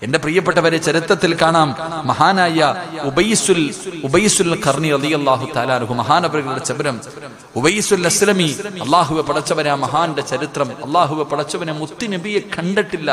എന്റെ പ്രിയപ്പെട്ടവരെ ചരിത്രത്തിൽ കാണാം മഹാനായ ഉബൈസുൽ ഉബൈസുൽ ഖർണി റളിയല്ലാഹു തആലാഹു മഹാനവരുടെ ചബരം ഉബൈസുൽ അസ്ലമി അള്ളാഹുവെ പടച്ചവനെ ആ മഹാന്റെ ചരിത്രം അള്ളാഹുവെ പടച്ചവനെ മുത്തി നബിയെ കണ്ടിട്ടില്ല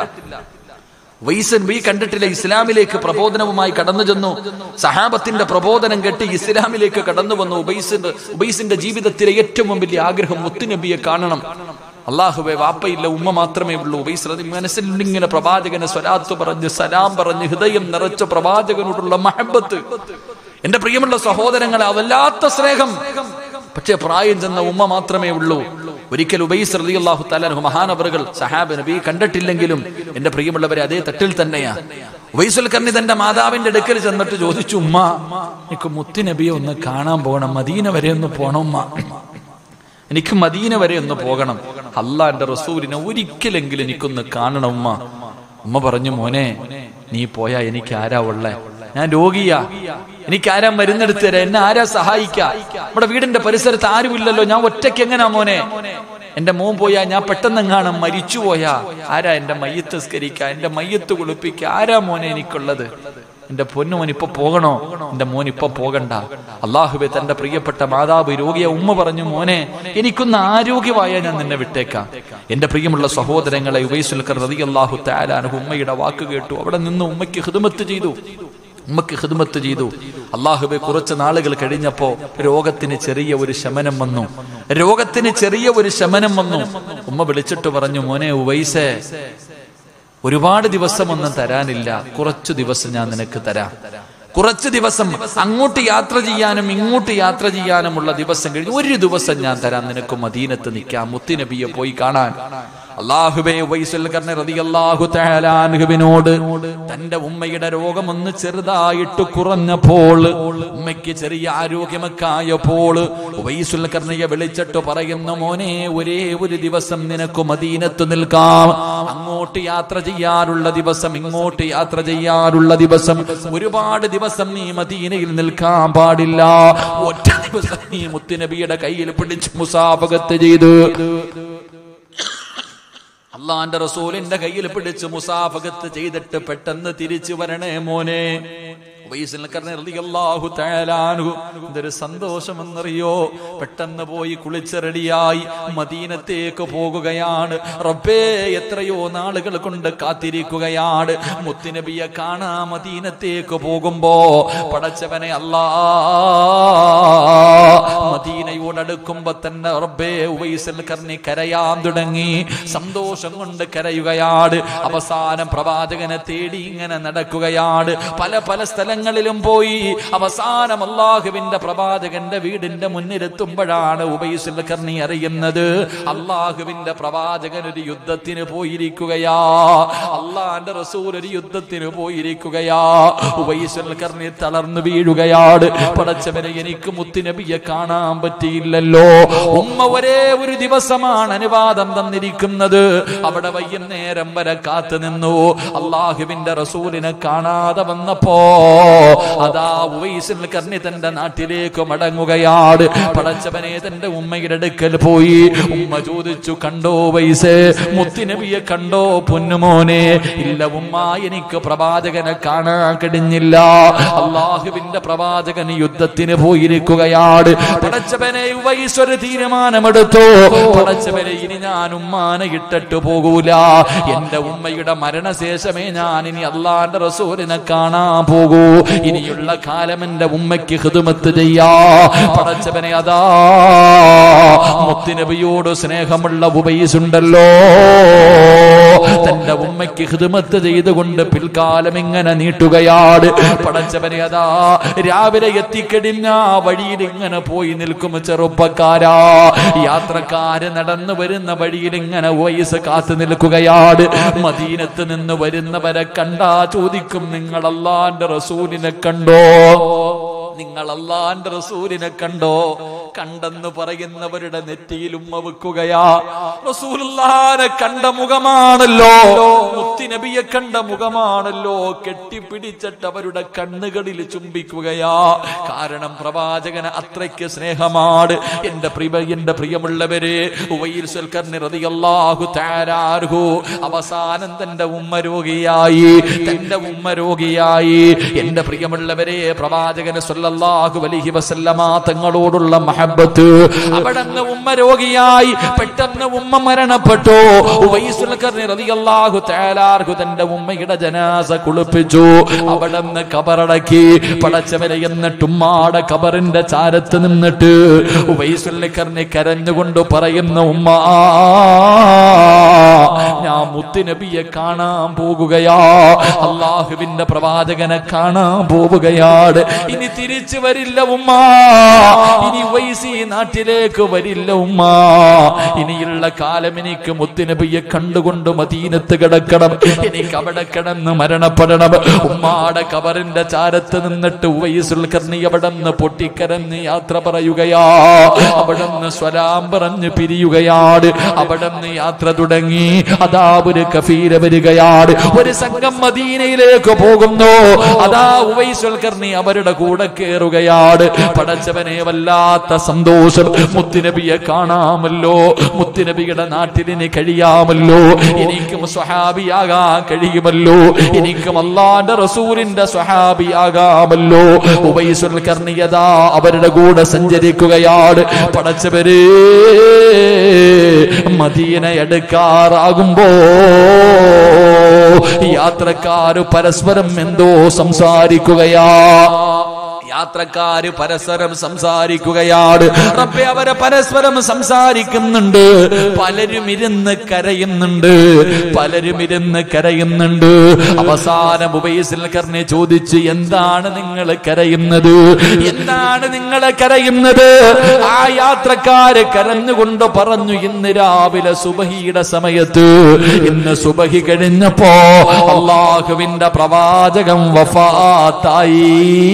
വൈസൻ ബി കണ്ടിട്ടില്ല ഇസ്ലാമിലേക്ക് പ്രബോധനവുമായി കടന്നു ചെന്നു സഹാബത്തിന്റെ പ്രബോധനം കേട്ട് ഇസ്ലാമിലേക്ക് കടന്നു വന്നു ഉബൈസിന്റെ ഉബൈസിന്റെ ജീവിതത്തിലെ ഏറ്റവും വലിയ ആഗ്രഹം മുത്തുനബിയെ കാണണം അള്ളാഹുബെ വാപ്പയില്ല ഉമ്മ മാത്രമേ ഉള്ളൂ ഉബൈസ് റതി മനസ്സിൽ ഇങ്ങനെ പ്രവാചകനെ സ്വലാത്ത് പറഞ്ഞ് സലാം പറഞ്ഞ് ഹൃദയം നിറച്ച പ്രവാചകനോടുള്ള മഹബത്ത് എന്റെ പ്രിയമുള്ള സഹോദരങ്ങളെ അവല്ലാത്ത സ്നേഹം പക്ഷേ പ്രായം ചെന്ന ഉമ്മ മാത്രമേ ഉള്ളൂ ഒരിക്കൽ ഉബൈസ് റലി അള്ളാഹു താലാഹു മഹാനവറുകൾ സഹാബ് നബി കണ്ടിട്ടില്ലെങ്കിലും എന്റെ പ്രിയമുള്ളവരെ അതേ തട്ടിൽ തന്നെയാ ഉബൈസുൽ കർണി തന്റെ മാതാവിന്റെ അടുക്കൽ ചെന്നിട്ട് ചോദിച്ചു ഉമ്മ എനിക്ക് മുത്തി നബിയെ ഒന്ന് കാണാൻ പോകണം മദീന വരെ ഒന്ന് പോണം ഉമ്മ എനിക്ക് മദീന വരെ ഒന്ന് പോകണം അള്ളാന്റെ റസൂലിനെ ഒരിക്കലെങ്കിലും എനിക്കൊന്ന് കാണണം ഉമ്മ ഉമ്മ പറഞ്ഞു മോനെ നീ പോയാ എനിക്ക് ആരാ ഉള്ളേ ഞാൻ രോഗിയാ എനിക്ക് ആരാ മരുന്നെടുത്ത് തരാ എന്നെ ആരാ സഹായിക്കാ നമ്മുടെ വീടിന്റെ പരിസരത്ത് ആരുമില്ലല്ലോ ഞാൻ ഒറ്റയ്ക്ക് എങ്ങനാ മോനെ എന്റെ മോൻ പോയാ ഞാൻ പെട്ടെന്നെങ്ങാണം മരിച്ചു പോയാ ആരാ എന്റെ മയ്യത്ത് സ്കരിക്ക എന്റെ മയ്യത്ത് കുളിപ്പിക്ക ആരാ മോനെ എനിക്കുള്ളത് എന്റെ പൊന്നുമോൻ ഇപ്പൊ പോകണോ എന്റെ മോൻ ഇപ്പൊ പോകണ്ട അള്ളാഹുബെ തന്റെ പ്രിയപ്പെട്ട മാതാവ് രോഗിയ ഉമ്മ പറഞ്ഞു മോനെ എനിക്കൊന്ന് ആരോഗ്യമായ ഞാൻ നിന്നെ വിട്ടേക്കാം എന്റെ പ്രിയമുള്ള സഹോദരങ്ങളെ ഉബൈസുൽക്കർ റതി അള്ളാഹു താലാനഹു ഉമ്മയുടെ വാക്ക് കേട്ടു അവിടെ നിന്ന് ഉമ്മയ്ക്ക് ഹിദമത്ത് ചെയ്തു ഉമ്മക്ക് ഹിദ്മത്ത് ചെയ്തു അള്ളാഹുബെ കുറച്ച് നാളുകൾ കഴിഞ്ഞപ്പോ രോഗത്തിന് ചെറിയ ഒരു ശമനം വന്നു രോഗത്തിന് ചെറിയ ഒരു ശമനം വന്നു ഉമ്മ വിളിച്ചിട്ട് പറഞ്ഞു മോനെ ഉവൈസേ ഒരുപാട് ദിവസമൊന്നും തരാനില്ല കുറച്ചു ദിവസം ഞാൻ നിനക്ക് തരാം കുറച്ച് ദിവസം അങ്ങോട്ട് യാത്ര ചെയ്യാനും ഇങ്ങോട്ട് യാത്ര ചെയ്യാനുമുള്ള ദിവസം കഴിഞ്ഞ് ഒരു ദിവസം ഞാൻ തരാം നിനക്ക് മദീനത്ത് നിൽക്കാം മുത്തിനബിയെ പോയി കാണാൻ അള്ളാഹുബേ വൈസൽ കർണ റളിയല്ലാഹു തആല അൻഹുവിനോട് തന്റെ ഉമ്മയുടെ രോഗം ഒന്ന് ചെറുതായിട്ട് കുറഞ്ഞപ്പോൾ ഉമ്മയ്ക്ക് ചെറിയ ആരോഗ്യമൊക്കെ ആയപ്പോൾ വൈസുൽ കർണയെ വിളിച്ചിട്ട് പറയുന്നു മോനെ ഒരേ ഒരു ദിവസം നിനക്ക് മദീനത്ത് നിൽക്കാം അങ്ങോട്ട് യാത്ര ചെയ്യാറുള്ള ദിവസം ഇങ്ങോട്ട് യാത്ര ചെയ്യാറുള്ള ദിവസം ഒരുപാട് ദിവസം നീ മദീനയിൽ നിൽക്കാൻ പാടില്ല ഒറ്റ ദിവസം നീ മുത്തുനബിയുടെ കയ്യിൽ പിടിച്ച് മുസാഫകത്ത് ചെയ്ത് അള്ളാന്റെ റസൂലിന്റെ കയ്യിൽ പിടിച്ച് മുസാഫകത്ത് ചെയ്തിട്ട് പെട്ടെന്ന് തിരിച്ചു വരണേ മോനെ എന്തൊരു സന്തോഷമെന്നറിയോ പെട്ടെന്ന് പോയി കുളിച്ച് റെഡിയായി മദീനത്തേക്ക് പോകുകയാണ് റബ്ബേ എത്രയോ നാളുകൾ കൊണ്ട് കാത്തിരിക്കുകയാണ് മുത്തുനബിയെ കാണാ മദീനത്തേക്ക് പോകുമ്പോ പടച്ചവനെ അല്ലാ മദീനയോടടുക്കുമ്പോ തന്നെ റബ്ബേ ഉവൈസൽ കർണി കരയാൻ തുടങ്ങി സന്തോഷം കൊണ്ട് കരയുകയാണ് അവസാനം പ്രവാചകനെ തേടി ഇങ്ങനെ നടക്കുകയാണ് പല പല സ്ഥലങ്ങളിലും പോയി അവസാനം അള്ളാഹുവിന്റെ പ്രവാചകന്റെ വീടിന്റെ മുന്നിലെത്തുമ്പോഴാണ് ഉബൈസുൽ കർണി അറിയുന്നത് അള്ളാഹുവിന്റെ പ്രവാചകൻ ഒരു യുദ്ധത്തിന് പോയിരിക്കുകയാ അള്ളാന്റെ റസൂൽ ഒരു യുദ്ധത്തിന് പോയിരിക്കുകയാ ഉബൈസുൽ കർണി തളർന്നു വീഴുകയാണ് പടച്ചവനെ എനിക്ക് മുത്തുനബിയെ കാണാൻ പറ്റിയില്ലല്ലോ ഉമ്മ ഒരേ ഒരു ദിവസമാണ് അനുവാദം തന്നിരിക്കുന്നത് അവിടെ വൈകുന്നേരം വരെ കാത്തു നിന്നു അള്ളാഹുവിന്റെ റസൂലിനെ കാണാതെ വന്നപ്പോ അതാ ഉവൈസിൽ കർണി തന്റെ നാട്ടിലേക്ക് മടങ്ങുകയാണ് പടച്ചവനെ തന്റെ ഉമ്മയുടെ അടുക്കൽ പോയി ഉമ്മ ചോദിച്ചു കണ്ടോ വൈസ് മുത്തിനബിയെ കണ്ടോ പൊന്നുമോനെ ഇല്ല ഉമ്മ എനിക്ക് പ്രവാചകനെ കാണാൻ കഴിഞ്ഞില്ല അള്ളാഹുവിന്റെ പ്രവാചകൻ യുദ്ധത്തിന് പോയിരിക്കുകയാണ് പടച്ചവനെ ഉവൈസ് ഒരു തീരുമാനമെടുത്തു പടച്ചവനെ ഇനി ഞാൻ ഉമ്മാനെ ഇട്ടിട്ട് പോകൂല എന്റെ ഉമ്മയുടെ മരണശേഷമേ ഞാൻ ഇനി അള്ളാന്റെ റസൂലിനെ കാണാൻ പോകൂ ഇനിയുള്ള കാലം എന്റെ ഉമ്മയ്ക്ക് ഹിതുമത്ത് ചെയ്യാ പടച്ചവനെ അതാ മുത്തുനബിയോട് സ്നേഹമുള്ള ഉപയിസുണ്ടല്ലോ തന്റെ ഉമ്മയ്ക്ക് ഹിതുമത്ത് ചെയ്തുകൊണ്ട് പിൽക്കാലം ഇങ്ങനെ നീട്ടുകയാണ് പടച്ചവനെ അതാ രാവിലെ എത്തിക്കഴിഞ്ഞ വഴിയിൽ ഇങ്ങനെ പോയി നിൽക്കും ചെറുപ്പക്കാരാ യാത്രക്കാര് നടന്നു വരുന്ന വഴിയിൽ ഇങ്ങനെ വയസ്സ് കാത്തു നിൽക്കുകയാണ് മദീനത്ത് നിന്ന് വരുന്നവരെ കണ്ടാ ചോദിക്കും നിങ്ങൾ അള്ളാന്റെ റസൂലിനെ കണ്ടോ നിങ്ങൾ അള്ളാന്റെ റസൂലിനെ കണ്ടോ കണ്ടെന്ന് പറയുന്നവരുടെ നെറ്റിയിൽ ഉമ്മ വെക്കുകയാ റസൂലുള്ളാനെ കണ്ട മുഖമാണല്ലോ മുത്തിനബിയെ കണ്ട മുഖമാണല്ലോ കെട്ടിപ്പിടിച്ചിട്ട് അവരുടെ കണ്ണുകളിൽ ചുംബിക്കുകയാ കാരണം പ്രവാചകന് അത്രയ്ക്ക് സ്നേഹമാണ് എന്റെ പ്രിയ എന്റെ പ്രിയമുള്ളവരെ ഉവൈൽ സുൽക്കർണി റളിയല്ലാഹു തആല അൻഹു അവസാനം തന്റെ ഉമ്മ രോഗിയായി തന്റെ ഉമ്മ രോഗിയായി എന്റെ പ്രിയമുള്ളവരെ പ്രവാചകന് സല്ലല്ലാഹു അലൈഹി വസല്ലമ തങ്ങളോടുള്ള മഹബത്ത് അവിടങ്ങ് ഉമ്മ രോഗിയായി പെട്ടെന്ന് ഉമ്മ മരണപ്പെട്ടു ഉവൈസുൽ കർണി റളിയല്ലാഹു തആല അൻഹു തന്റെ ഉമ്മയുടെ ജനാസ കുളിപ്പിച്ചു അവിടന്ന് കബറടക്കി പടച്ചവരെ എന്നിട്ട് ഉമ്മാടെ കബറിന്റെ ചാരത്ത് നിന്നിട്ട് ഉവൈസുൽ കർണി കരഞ്ഞുകൊണ്ട് പറയുന്ന ഉമ്മ ഞാൻ മുത്തുനബിയെ കാണാൻ പോകുകയാ അള്ളാഹുവിന്റെ പ്രവാചകനെ കാണാൻ പോവുകയാണ് ഇനി തിരിച്ചു വരില്ല ഉമ്മ ഇനി വൈസി നാട്ടിലേക്ക് വരില്ല ഉമ്മ ഇനിയുള്ള കാലം എനിക്ക് മുത്തുനബിയെ കണ്ടുകൊണ്ട് മദീനത്ത് കിടക്കണം എനിക്ക് അവിടെ കിടന്ന് മരണപ്പെടണം ഉമ്മാടെ കബറിന്റെ ചാരത്ത് നിന്നിട്ട് വയസ്സുൽ കർണി അവിടെ നിന്ന് പൊട്ടിക്കരഞ്ഞ് യാത്ര പറയുകയാ അവിടെ നിന്ന് സ്വലാം പറഞ്ഞ് പിരിയുകയാണ് അവിടെ നിന്ന് യാത്ര തുടങ്ങി അതാ ഒരു കഫീര വരികയാണ് ഒരു സംഘം മദീനയിലേക്ക് പോകുന്നു അതാ ഉവൈസുൽ കർണി അവരുടെ കൂടെ കയറുകയാണ് പടച്ചവനെ വല്ലാത്ത സന്തോഷം മുത്തുനബിയെ കാണാമല്ലോ മുത്തുനബിയുടെ നാട്ടിലിന് കഴിയാമല്ലോ എനിക്കും സ്വഹാബിയാകാൻ കഴിയുമല്ലോ എനിക്കും അള്ളാന്റെ റസൂലിന്റെ സ്വഹാബിയാകാമല്ലോ ഉവൈസുൽ കർണിയതാ അവരുടെ കൂടെ സഞ്ചരിക്കുകയാണ് പടച്ചവരേ മദീന എടുക്കാറാകുമ്പോ യാത്രക്കാര് പരസ്പരം എന്തോ സംസാരിക്കുകയാ യാത്രക്കാര് പരസ്പരം സംസാരിക്കുകയാണ് റബ്ബെ അവരെ പരസ്പരം സംസാരിക്കുന്നുണ്ട് പലരും ഇരുന്ന് കരയുന്നുണ്ട് പലരും ഇരുന്ന് കരയുന്നുണ്ട് അവസാനം ഉപേസിൽ കർണെ ചോദിച്ചു എന്താണ് നിങ്ങൾ കരയുന്നത് എന്താണ് നിങ്ങൾ കരയുന്നത് ആ യാത്രക്കാര് കരഞ്ഞുകൊണ്ട് പറഞ്ഞു ഇന്ന് രാവിലെ സുബഹിയുടെ സമയത്ത് ഇന്ന് സുബഹി കഴിഞ്ഞപ്പോ അള്ളാഹുവിന്റെ പ്രവാചകം വഫാത്തായി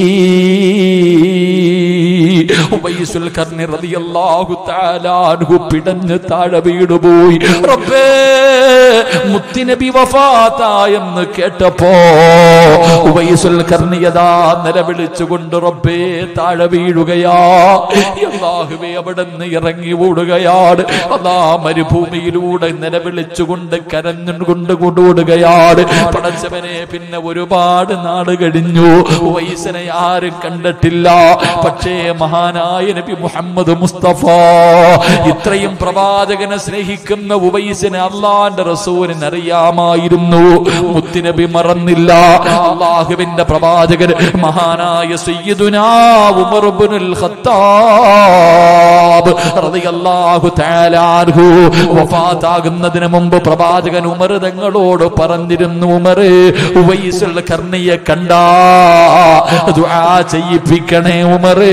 ഉബൈസുൽ കർണി റളിയല്ലാഹു തആല അൻഹു പിടഞ്ഞ് താഴെ വീണുപോയി റബ്ബേ മുത്തുനബി വഫാത്തായെന്ന് കേട്ടപ്പോ ഉബൈസുൽ കർണിയതാ നിലവിളിച്ചുകൊണ്ട് റബ്ബേ താഴെ വീഴുകയാ അല്ലാഹുവേ അവിടുന്ന് ഇറങ്ങി ഓടുകയാണ് അതാ മരുഭൂമിയിലൂടെ നിലവിളിച്ചുകൊണ്ട് കരഞ്ഞുകൊണ്ട് കൊണ്ടോടുകയാണ് പടച്ചവനെ പിന്നെ ഒരുപാട് നാട് കഴിഞ്ഞു വയസ്സിനെ ആരും കണ്ടിട്ടില്ല പക്ഷേ മഹാനായ നബി മുഹമ്മദ് മുസ്തഫ ഇത്രയും പ്രവാചകനെ സ്നേഹിക്കുന്ന ഉവൈസിനെ അള്ളാന്റെ റസൂലിന് അറിയാമായിരുന്നു മുത്തുനബി മറന്നില്ല അള്ളാഹുവിന്റെ പ്രവാചകൻ മഹാനായ സയ്യിദുനാ ഉമർ ഇബ്നുൽ ഖത്താബ് റളിയല്ലാഹു തആല അൻഹു വഫാത്താകുന്നതിന് മുമ്പ് പ്രവാചകൻ ഉമർ തങ്ങളോട് പറഞ്ഞിരുന്നു ഉമർ ഉവൈസുൽ കർണിയെ കണ്ടാ ദുആ ചെയ്യിപ്പിക്കണേ ഉമറേ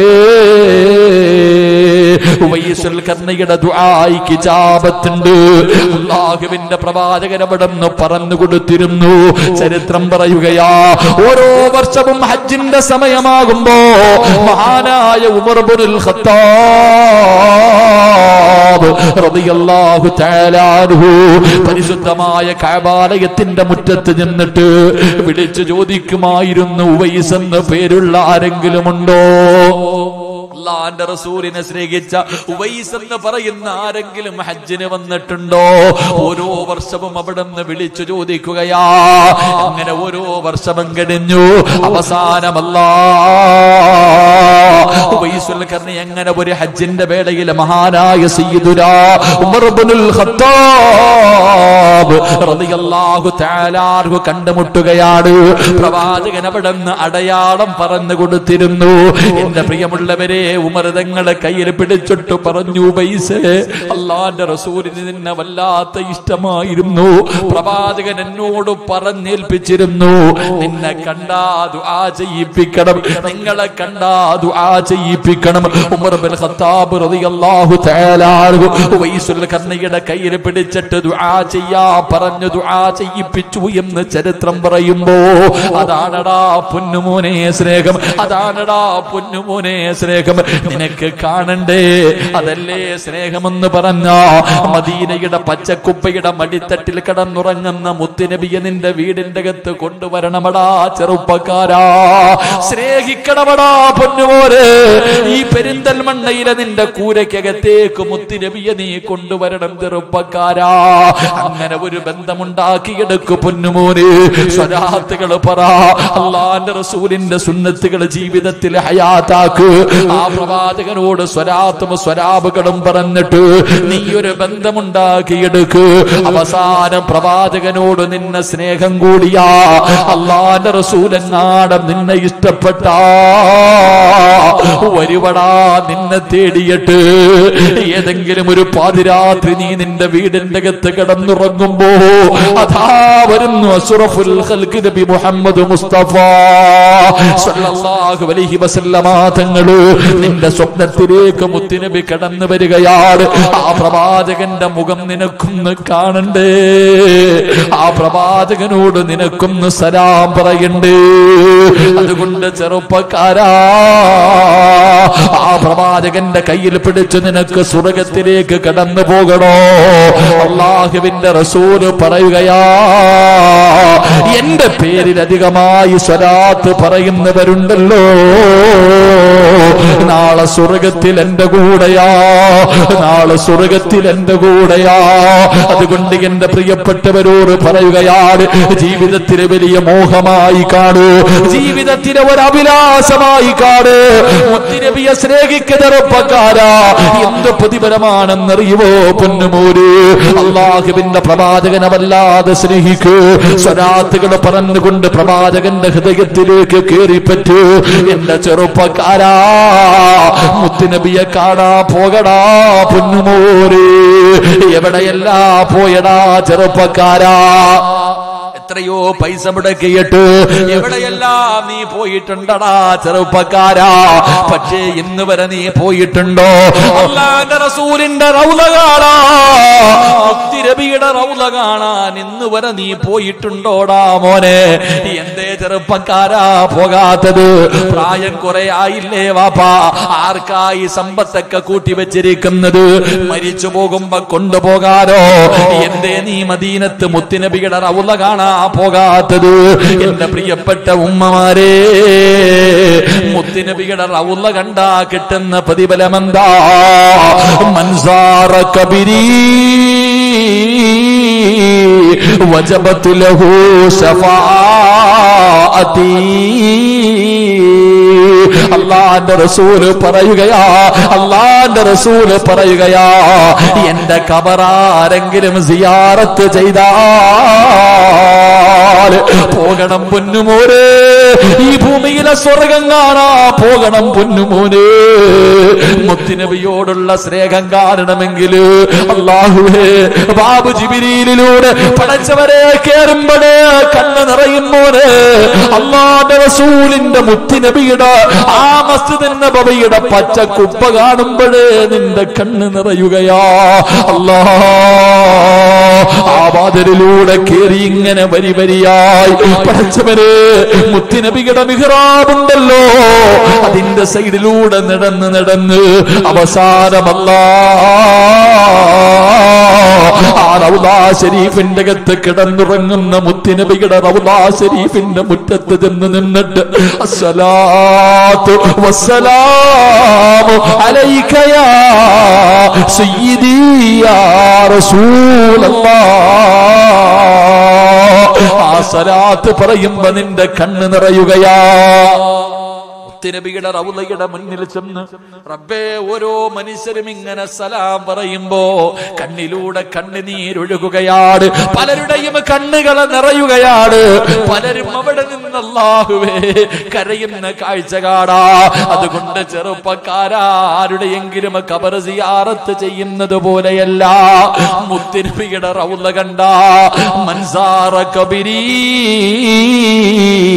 ഉവൈസുൽ കർണിയുടെ ദുആയിക്ക് ജാബത്തുണ്ട് അല്ലാഹുവിന്റെ പ്രവാചകൻ അവിടെ നിന്ന് പറഞ്ഞു കൊടുത്തിരുന്നു ചരിത്രം പറയുകയാ ഓരോ വർഷവും ഹജ്ജിന്റെ സമയമാകുമ്പോ മഹാനായ ഉമർ ഇബ്നുൽ ഖത്താബ് റളിയല്ലാഹു തആല അൻഹു പരിശുദ്ധമായ കഅബാലയത്തിന്റെ മുറ്റത്ത് നിന്നിട്ട് വിളിച്ചു ചോദിക്കുമായിരുന്നു ഉവൈസ് എന്ന പേരുള്ള ആരെങ്കിലും ഉണ്ടോ അള്ളാന്റെ റസൂലിനെ സ്നേഹിച്ച ഉവൈസ് എന്ന് പറയുന്ന ആരെങ്കിലും ഹജ്ജിന് വന്നിട്ടുണ്ടോ ഓരോ വർഷവും അവിടെ നിന്ന് വിളിച്ചു ചോദിക്കുകയാ അങ്ങനെ ഓരോ വർഷവും കഴിഞ്ഞു അവസാനമല്ല ഉവൈസുൽ കർണി എങ്ങനെ ഒരു ഹജ്ജിന്റെ വേളയിൽ മഹാനായ സയ്യിദുരാ ഉമർ ഇബ്നുൽ ഖത്താബ് റളിയല്ലാഹു തആല അൻഹു കണ്ടുമുട്ടുകയാണ് പ്രവാചകൻ അവിടെ നിന്ന് അടയാളം പറഞ്ഞു കൊടുത്തിരുന്നു എന്റെ പ്രിയമുള്ളവരെ ഉമർ തങ്ങളെ കയ്യിൽ പിടിച്ചിട്ട് പറഞ്ഞു പൈസ അള്ളാന്റെ റസൂലിന് നിന്നെ വല്ലാത്ത ഇഷ്ടമായിരുന്നു പ്രവാചകൻ എന്നോട് പറഞ്ഞേൽപ്പിച്ചിരുന്നു നിന്നെ കണ്ടാ ദുആ ചെയ്യിപ്പിക്കണം നിങ്ങളെ കണ്ടാ ദുആ ചെയ്യിപ്പിക്കണം ഉമർ ബിൻ ഖത്താബ് റളിയല്ലാഹു തആല അൻഹു ഉവൈസുൽ കർണിയുടെ കയ്യിൽ പിടിച്ചിട്ട് ദുആ ചെയ്യാ പറഞ്ഞു ദുആ ചെയ്യിപ്പിച്ചു എന്ന് ചരിത്രം പറയുമ്പോ അതാണടാ പൊന്നുമോനെ സ്നേഹം അതാണടാ പൊന്നുമോനെ സ്നേഹം നിനക്ക് കാണണ്ടേ അതല്ലേ സ്നേഹമെന്ന് പറഞ്ഞ മദീനയുടെ പച്ചക്കുപ്പയുടെ മടിത്തട്ടിൽ കിടന്നുറങ്ങുന്ന മുത്തുനബിയെ നിന്റെ വീടിന്റെ അകത്ത് കൊണ്ടുവരണമടാ ചെറുപ്പക്കാരാ സ്നേഹിക്കണമടാ പൊന്നുമോരെ ഈ പെരിന്തൽമണ്ണയിലെ നിന്റെ കൂരയ്ക്കകത്തേക്ക് മുത്തുനബിയെ നീ കൊണ്ടുവരണം ചെറുപ്പക്കാരാ അങ്ങനെ ഒരു ബന്ധമുണ്ടാക്കിയെടുക്കു പൊന്നുമോന് സ്വരാത്തുകൾ പറ അള്ളാന്റെ റസൂലിന്റെ സുന്നത്തുകൾ ജീവിതത്തിൽ ഹയാത്താക്ക് ആ പ്രവാചകനോട് സ്വരാത്തും സ്വരാബുകളും പറഞ്ഞിട്ട് നീ ഒരു ബന്ധമുണ്ടാക്കിയെടുക്ക് അവസാനം പ്രവാചകനോട് നിന്നെ സ്നേഹം കൂടിയാ അള്ളാന്റെ റസൂലെങ്ങാടം നിന്നെ ഇഷ്ടപ്പെട്ട വരുവടാ നിന്നെ തേടിയിട്ട് ഏതെങ്കിലും ഒരു പാതിരാത്രി നീ നിന്റെ വീടിന്റെ അകത്ത് കിടന്നുറങ്ങുമ്പോ അതാ വരുന്നു അസുറഫുൽ ഖൽഖ് നബി മുഹമ്മദ് മുസ്തഫ സല്ലല്ലാഹു അലൈഹി വസല്ലമ തങ്ങള് നിന്റെ സ്വപ്നത്തിലേക്ക് മുത്തുനബി കടന്നു വരികയാണ് ആ പ്രവാചകന്റെ മുഖം നിനക്കൊന്ന് കാണണ്ടേ ആ പ്രവാചകനോട് നിനക്കൊന്ന് സലാം പറയണ്ടേ അതുകൊണ്ട് ചെറുപ്പക്കാരാ ആ പ്രവാചകന്റെ കയ്യിൽ പിടിച്ച് നിനക്ക് സ്വർഗത്തിലേക്ക് കടന്നു പോകണോ അള്ളാഹുവിന്റെ റസൂല് പറയുകയാ എന്റെ പേരിൽ അധികമായി സ്വലാത്ത് പറയുന്നവരുണ്ടല്ലോ നാളെ സ്വർഗത്തിൽ എന്റെ കൂടെയാ നാളെ സ്വർഗത്തിൽ എന്റെ കൂടെയാ അതുകൊണ്ട് എന്റെ പ്രിയപ്പെട്ടവരോട് പറയുകയാണ് ജീവിതത്തിലെ വലിയ മോഹമായി കാണൂ ജീവിതത്തിലെ ഒരു അഭിലാഷമായി കാണൂ മുത്തിനബിയെ സ്നേഹിക്ക ചെറുപ്പക്കാരാ എന്ത് പ്രതിഫലമാണെന്നറിയുമോ പൊന്നുമോര് അള്ളാഹുവിന്റെ പ്രവാചകനെ വല്ലാതെ സ്നേഹിക്കൂ സ്വരാത്തുകൾ പറഞ്ഞുകൊണ്ട് പ്രവാചകന്റെ ഹൃദയത്തിലേക്ക് കയറിപ്പറ്റൂ എന്റെ ചെറുപ്പക്കാരാ മുത്തുനബിയെ കാണാ പോകടാ പൊന്നുമോര് എവിടെയല്ലാ പോയടാ ചെറുപ്പക്കാരാ എത്രയോ പൈസ മുടക്കിയിട്ട് എവിടെയെല്ലാം നീ പോയിട്ടുണ്ടടാ ചെറുപ്പക്കാരാ പക്ഷേ ഇന്ന് വരെ നീ പോയിട്ടുണ്ടോ അള്ളാന്റെ റസൂലിന്റെ റൗല കാണാ മുത്തിരബിയുടെ റൗല കാണാൻ ഇന്ന് വരെ നീ പോയിട്ടുണ്ടോടാ മോനെ എന്തേ ചെറുപ്പക്കാരാ പോകാത്തത് പ്രായം കുറെ ആയില്ലേ വാപ്പാ ആർക്കായി സമ്പത്തൊക്കെ കൂട്ടി വെച്ചിരിക്കുന്നത് മരിച്ചു പോകുമ്പോ കൊണ്ടുപോകാനോ എന്തേ നീ മദീനത്ത് മുത്തിനബിയുടെ റൗല കാണാ പോകാത്തത് എന്റെ പ്രിയപ്പെട്ട ഉമ്മമാരെ മുത്തിനബിയുടെ റൗല കണ്ടാ കിട്ടുന്ന പ്രതിഫലമെന്താ മൻസാറ കബിരീ وجبت له شفاعتي അള്ളാന്റെ റസൂല് പറയുകയാ അള്ളാന്റെ റസൂല് പറയുകയാ എന്റെ കബറാരെങ്കിലും സിയാറത്ത് ചെയ്താൽ പോകണം പൊന്നുമോനെ ഈ ഭൂമിയിലെ സ്വർഗം കാണാ പോകണം പൊന്നുമോനെ മുത്തിനബിയോടുള്ള സ്നേഹം കാണണമെങ്കിൽ അള്ളാഹുവേ ബാബു ജിബിരിയിലൂടെ പടച്ചവരെ കേറുമ്പോഴേ കണ്ണ് നിറയുമ്പോനെ അള്ളാന്റെ റസൂലിന്റെ മുത്തിനബിയുടെ ആ മസ്ജിദ് നബവിയുടെ പച്ച കുപ്പ കാണുമ്പോഴേ നിന്റെ കണ്ണ് നിറയുകയാ അല്ലാ ആ വാതിലിലൂടെ കേറി ഇങ്ങനെ വരി വരിയായി പടച്ചവരെ മുത്തിനബിയുടെ മിഹ്റാബുണ്ടല്ലോ അതിന്റെ സൈഡിലൂടെ നടന്ന് നടന്ന് അവസാനമല്ലാ ആ റൗദാ ഷരീഫിന്റെ അകത്ത് കിടന്നുറങ്ങുന്ന മുത്തിനബിയുടെ റൗദാ ഷരീഫിന്റെ മുറ്റത്ത് ചെന്ന് നിന്നിട്ട് അസ്സലാത്തു വസ്സലാമു അലൈക യാ സയ്യിദി യാ റസൂലല്ലാഹ് ആ സലാത്ത് പറയുമ്പോ നിന്റെ കണ്ണ് നിറയുകയാ മുത്തുനബിയുടെ റൗലയുടെ മുന്നിൽ ചെന്ന് റബ്ബേ ഓരോ മനുഷ്യരും ഇങ്ങനെ സലാം പറയുമ്പോ കണ്ണിലൂടെ കണ്ണുനീരൊഴുകുകയാണ് പലരുടെയും കണ്ണുകൾ നിറയുകയാണ് പലരും അവിടെ നിന്ന് അല്ലാഹുവേ കരയുന്ന കാഴ്ച കാണാ അതുകൊണ്ട് ചെറുപ്പക്കാരാ ആരുടെയെങ്കിലും കബർ സിയാറത്ത് ചെയ്യുന്നത് പോലെയല്ല മുത്തുനബിയുടെ റൗല കണ്ട മൻസാറ കബിരീ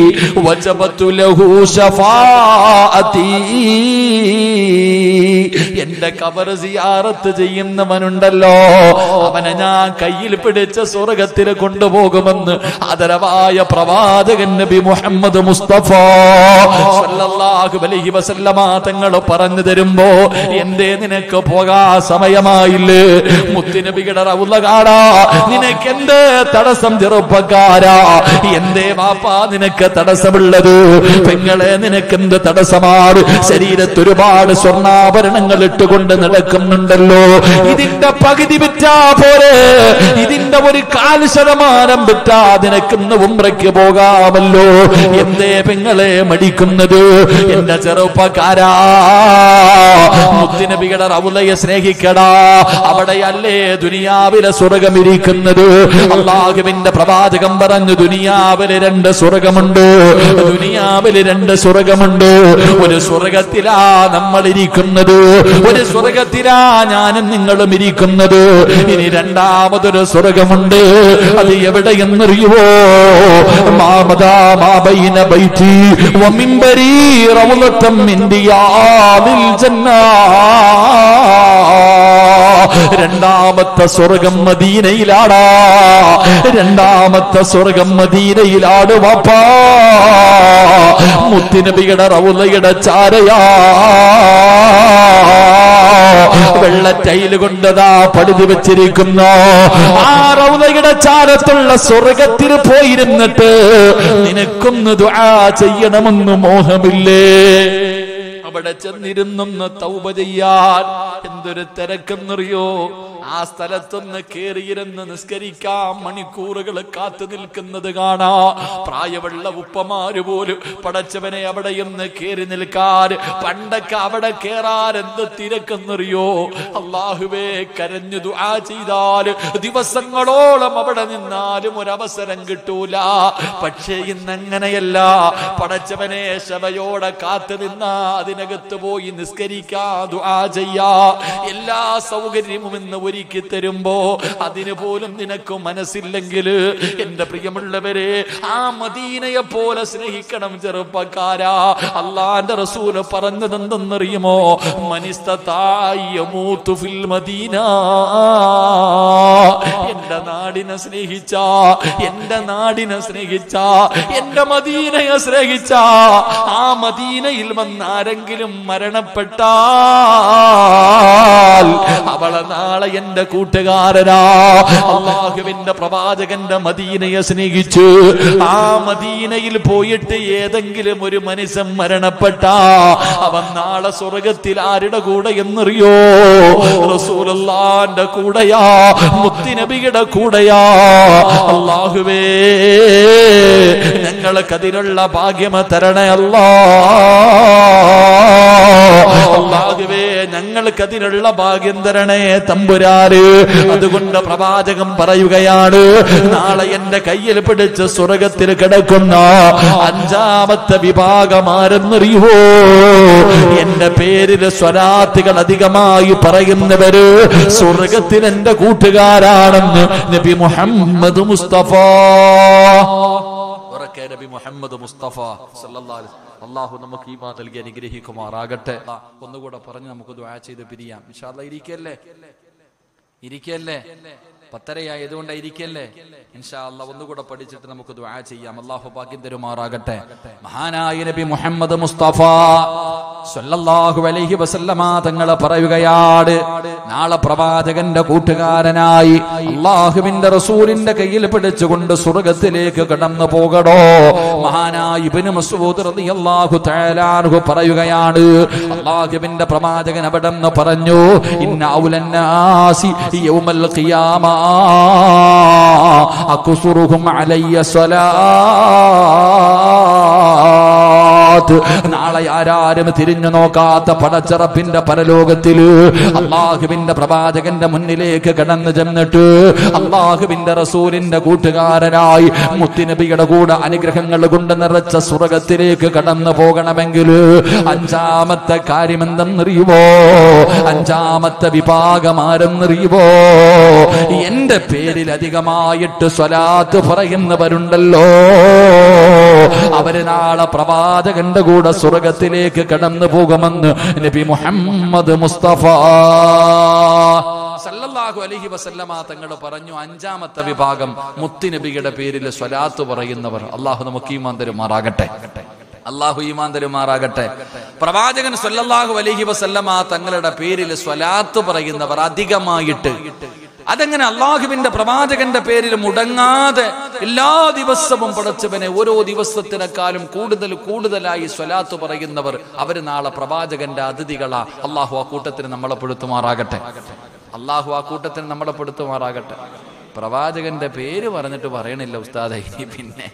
വജബത്തു ലഹു ശഫാഅത്തി എന്റെ കബർ സിയാറത്ത് ചെയ്യുന്നവനുണ്ടല്ലോ അവനെ ഞാൻ കയ്യിൽ പിടിച്ച സ്വർഗത്തിൽ കൊണ്ടുപോകുമെന്ന് ആദരവായ പ്രവാചകൻ നബി മുഹമ്മദ് മുസ്തഫ സല്ലല്ലാഹു അലൈഹി വസല്ലമ തങ്ങൾ പറഞ്ഞു തരുമ്പോ എന്തേ നിനക്ക് പോകാ സമയമായില്ലേ മുത്തുനബിയുടെ റൗള കാണാ നിനക്ക് എന്ത് തടസ്സം ചെറുപ്പക്കാരാ എന്തേ വാപ്പാ നിനക്ക് തടസ്സമുള്ളത് പെങ്ങളെ നിനക്ക് എന്ത് തടസ്സമാണ് ശരീരത്ത് ഒരുപാട് സ്വർണ്ണാഭരണങ്ങൾ ഇട്ടുകൊണ്ട് നടക്കുന്നുണ്ടല്ലോ ഇതിന്റെ പകുതി വിറ്റാ പോരെ ഇതിന്റെ ഒരു കാൽ ശതമാനം വിറ്റാ നിനക്കിന്ന് ഉമ്രയ്ക്ക് പോകാമല്ലോ എന്തേ പെങ്ങളെ മടിക്കുന്നത് എന്റെ ചെറുപ്പക്കാരാ മുത്തുനബിയുടെ റൗലയെ സ്നേഹിക്കടാ അവിടെയല്ലേ ദുനിയാവിലെ സ്വർഗമിരിക്കുന്നത് അള്ളാഹുവിന്റെ പ്രവാചകം പറഞ്ഞു ദുനിയാവില് രണ്ട് സ്വർഗമുണ്ട് ദുനിയാവില് രണ്ട് സ്വർഗമുണ്ട് ഒരു സ്വർഗത്തിലാ നമ്മൾ ഇരിക്കുന്നത് ഒരു സ്വർഗത്തിലാ ഞാനും നിങ്ങളും ഇരിക്കുന്നത് ഇനി രണ്ടാമതൊരു സ്വർഗമുണ്ട് അത് എവിടെയെന്നറിയുവോ മാമദാ മാബൈന ബൈറ്റി വമിമ്പരി റൗലത്തം ഇന്ത്യയാവിൽ ജന്നാ രണ്ടാമത്തെ സ്വർഗം മദീനയിലാടാ രണ്ടാമത്തെ സ്വർഗം മദീനയിലാണ് വാപ്പാ മുത്തിനബിയുടെ റൗലയുടെ ചാരയാ വെള്ള ടൈല് കൊണ്ടതാ പടുതി വെച്ചിരിക്കുന്നു ആ റൗലയുടെ ചാരത്തുള്ള സ്വർഗത്തിൽ പോയിരുന്നിട്ട് നിനക്കൊന്ന് ദുആ ചെയ്യണമെന്ന് മോഹമില്ലേ അവിടെ ചെന്നിരുന്നൊന്ന് തൗബ ചെയ്യാൻ എന്തൊരു തിരക്കെന്നറിയോ ആ സ്ഥലത്തൊന്ന് കേറിയിരുന്ന് നിസ്കരിക്കാൻ മണിക്കൂറുകൾ കാത്തു നിൽക്കുന്നത് കാണാ പ്രായമുള്ള ഉപ്പമാര് പോലും പടച്ചവനെ അവിടെ ഒന്ന് കേറി നിൽക്കാൻ പണ്ടൊക്കെ അവിടെ കേറാൻ എന്ത് തിരക്കെന്നറിയോ അള്ളാഹുവേ കരഞ്ഞു ദുആ ചെയ്താൽ ദിവസങ്ങളോളം അവിടെ നിന്നാലും ഒരവസരം കിട്ടൂല പക്ഷേ ഇന്നങ്ങനെയല്ല പടച്ചവനെ ശവയോടെ കാത്തു നിന്നാ അതിനകത്ത് പോയി നിസ്കരിക്കാ ദുആ ചെയ്യാ എല്ലാ സൗകര്യവും ഇന്ന് ഒരുക്കി തരുമ്പോ അതിന് പോലും നിനക്ക് മനസ്സില്ലെങ്കിൽ എന്റെ പ്രിയമുള്ളവരെ ആ മദീനയെ പോലെ സ്നേഹിക്കണം ചെറുപ്പക്കാരാ അള്ളാന്റെ റസൂല് പറഞ്ഞത് എന്തെന്നറിയുമോ മനിസ്തൂത്തു ഫിൽ മദീന എന്റെ നാടിനെ സ്നേഹിച്ച എന്റെ നാടിനെ സ്നേഹിച്ച എന്റെ മദീനയെ സ്നേഹിച്ച ആ മദീനയിൽ വന്ന് ആരെങ്കിലും മരണപ്പെട്ടാൽ അവളെ നാളെ എന്റെ കൂട്ടുകാരനാ അള്ളാഹുവിന്റെ പ്രവാചകന്റെ മദീനയെ സ്നേഹിച്ചു ആ മദീനയിൽ പോയിട്ട് ഏതെങ്കിലും ഒരു മനുഷ്യൻ മരണപ്പെട്ടാ അവൻ നാളെ സ്വർഗത്തിൽ ആരുടെ കൂടെ എന്നറിയോ റസൂലുള്ളാന്റെ കൂടെയാ മുത്തിനബിയുടെ കൂടെയാ അള്ളാഹുവേ ഞങ്ങൾക്ക് അതിനുള്ള ഭാഗ്യമ തരണേ അല്ലാ അള്ളാഹുവേ ഞങ്ങൾക്ക് അതിനുള്ള ഭാഗ്യം തരണേ തമ്പുരാര് അതുകൊണ്ട് പ്രവാചകം പറയുകയാണ് നാളെ എന്റെ കയ്യിൽ പിടിച്ച് സ്വർഗത്തിൽ കിടക്കുന്ന അഞ്ചാമത്തെ വിഭാഗം ആരെന്നറിയുവോ എന്റെ പേരില് സ്വരാത്തികൾ അധികമായി പറയുന്നവര് സ്വർഗത്തിൽ എന്റെ കൂട്ടുകാരാണെന്ന് നബി മുഹമ്മദ് മുസ്തഫ ഉറക്കെ നബി മുഹമ്മദ് മുസ്തഫ സല്ലല്ലാഹു അലൈഹി വസല്ലം. അള്ളാഹു നമുക്ക് ഈമാ നൽകി അനുഗ്രഹിക്കുമാറാകട്ടെ ഒന്നുകൂടെ പറഞ്ഞ് നമുക്ക് ദുആ ചെയ്ത് പിരിയാം ഇൻഷാ അല്ലാ ഇരിക്കല്ലേ ഇരിക്കല്ലേ പത്തരയായതുകൊണ്ട് ഇരിക്കല്ലേ ഇൻഷാ അല്ലാ ഒന്നുകൂടെ പഠിച്ചിട്ട് നമുക്ക് ദുആ ചെയ്യാം അള്ളാഹു ഭാഗ്യം തരുമാറാകട്ടെ മഹാനായ നബി മുഹമ്മദ് മുസ്തഫ സല്ലല്ലാഹു അലൈഹി വസല്ലമ തങ്ങൾ പറയുകയാണ് നാളെ പ്രവാചകന്റെ കൂട്ടുകാരനായി അള്ളാഹുവിന്റെ റസൂലിന്റെ കയ്യിൽ പിടിച്ചുകൊണ്ട് സ്വർഗത്തിലേക്ക് കടന്നു പോകടോ മഹാനായ ഇബ്നു മസ്ഊദ് റളിയല്ലാഹു തആല അൻഹു പറയുകയാണ് അള്ളാഹുവിന്റെ പ്രവാചകൻ അവിടെ നിന്ന് പറഞ്ഞു ഇന്ന ഔലന്നാസി യൗമൽ ഖിയാമ അക്സുറുഹും അലയ്യ സ്വലാത്ത് നാളെ ആരാരും തിരിഞ്ഞു നോക്കാത്ത പടച്ചറപ്പിന്റെ പരലോകത്തില് അള്ളാഹുവിന്റെ പ്രവാചകന്റെ മുന്നിലേക്ക് കടന്നു ചെന്നിട്ട് അള്ളാഹുവിന്റെ റസൂലിന്റെ കൂട്ടുകാരനായി മുത്തുനബിയുടെ കൂടെ അനുഗ്രഹങ്ങൾ കൊണ്ട് നിറച്ച സ്വർഗത്തിലേക്ക് കടന്നു പോകണമെങ്കിൽ അഞ്ചാമത്തെ കാര്യം എന്തെന്നറിയുമോ അഞ്ചാമത്തെ വിഭാഗം ആരെന്നറിയുമോ എന്റെ പേരിൽ അധികമായിട്ട് സ്വലാത്ത് പറയുന്നവരുണ്ടല്ലോ അവര് ഒരു നാളെ പ്രവാചകന്റെ കൂടെ സ്വർഗത്തിലേക്ക് കടന്നു പോകുമെന്ന് നബി മുഹമ്മദ് മുസ്തഫ സല്ലല്ലാഹു അലൈഹി വസല്ലമ തങ്ങൾ പറഞ്ഞു അഞ്ചാമത്തെ വിഭാഗം മുത്തുനബിയുടെ പേരിൽ സ്വലാത്ത് പറയുന്നവർ അള്ളാഹു നമുക്ക് ഈമാൻ തരുമാറാകട്ടെ അള്ളാഹു ഈമാൻ തരുമാറാകട്ടെ പ്രവാചകൻ സല്ലല്ലാഹു അലൈഹി വസല്ലമ തങ്ങളുടെ പേരിൽ സ്വലാത്ത് പറയുന്നവർ അധികമായിട്ട് അതെങ്ങനെ അള്ളാഹുവിന്റെ പ്രവാചകന്റെ പേരിൽ മുടങ്ങാതെ എല്ലാ ദിവസവും പടച്ചവനെ ഓരോ ദിവസത്തിനേക്കാളും കൂടുതൽ കൂടുതലായി സ്വലാത്ത് പറയുന്നവർ അവർ നാളെ പ്രവാചകന്റെ അതിഥികളാ അള്ളാഹു ആ കൂട്ടത്തിന് നമ്മളെ പെടുത്തുമാറാകട്ടെ അള്ളാഹു ആ കൂട്ടത്തിന് നമ്മളെ പെടുത്തുമാറാകട്ടെ പ്രവാചകന്റെ പേര് പറഞ്ഞിട്ട് പറയണില്ല ഉസ്താദ ഇനി പിന്നെ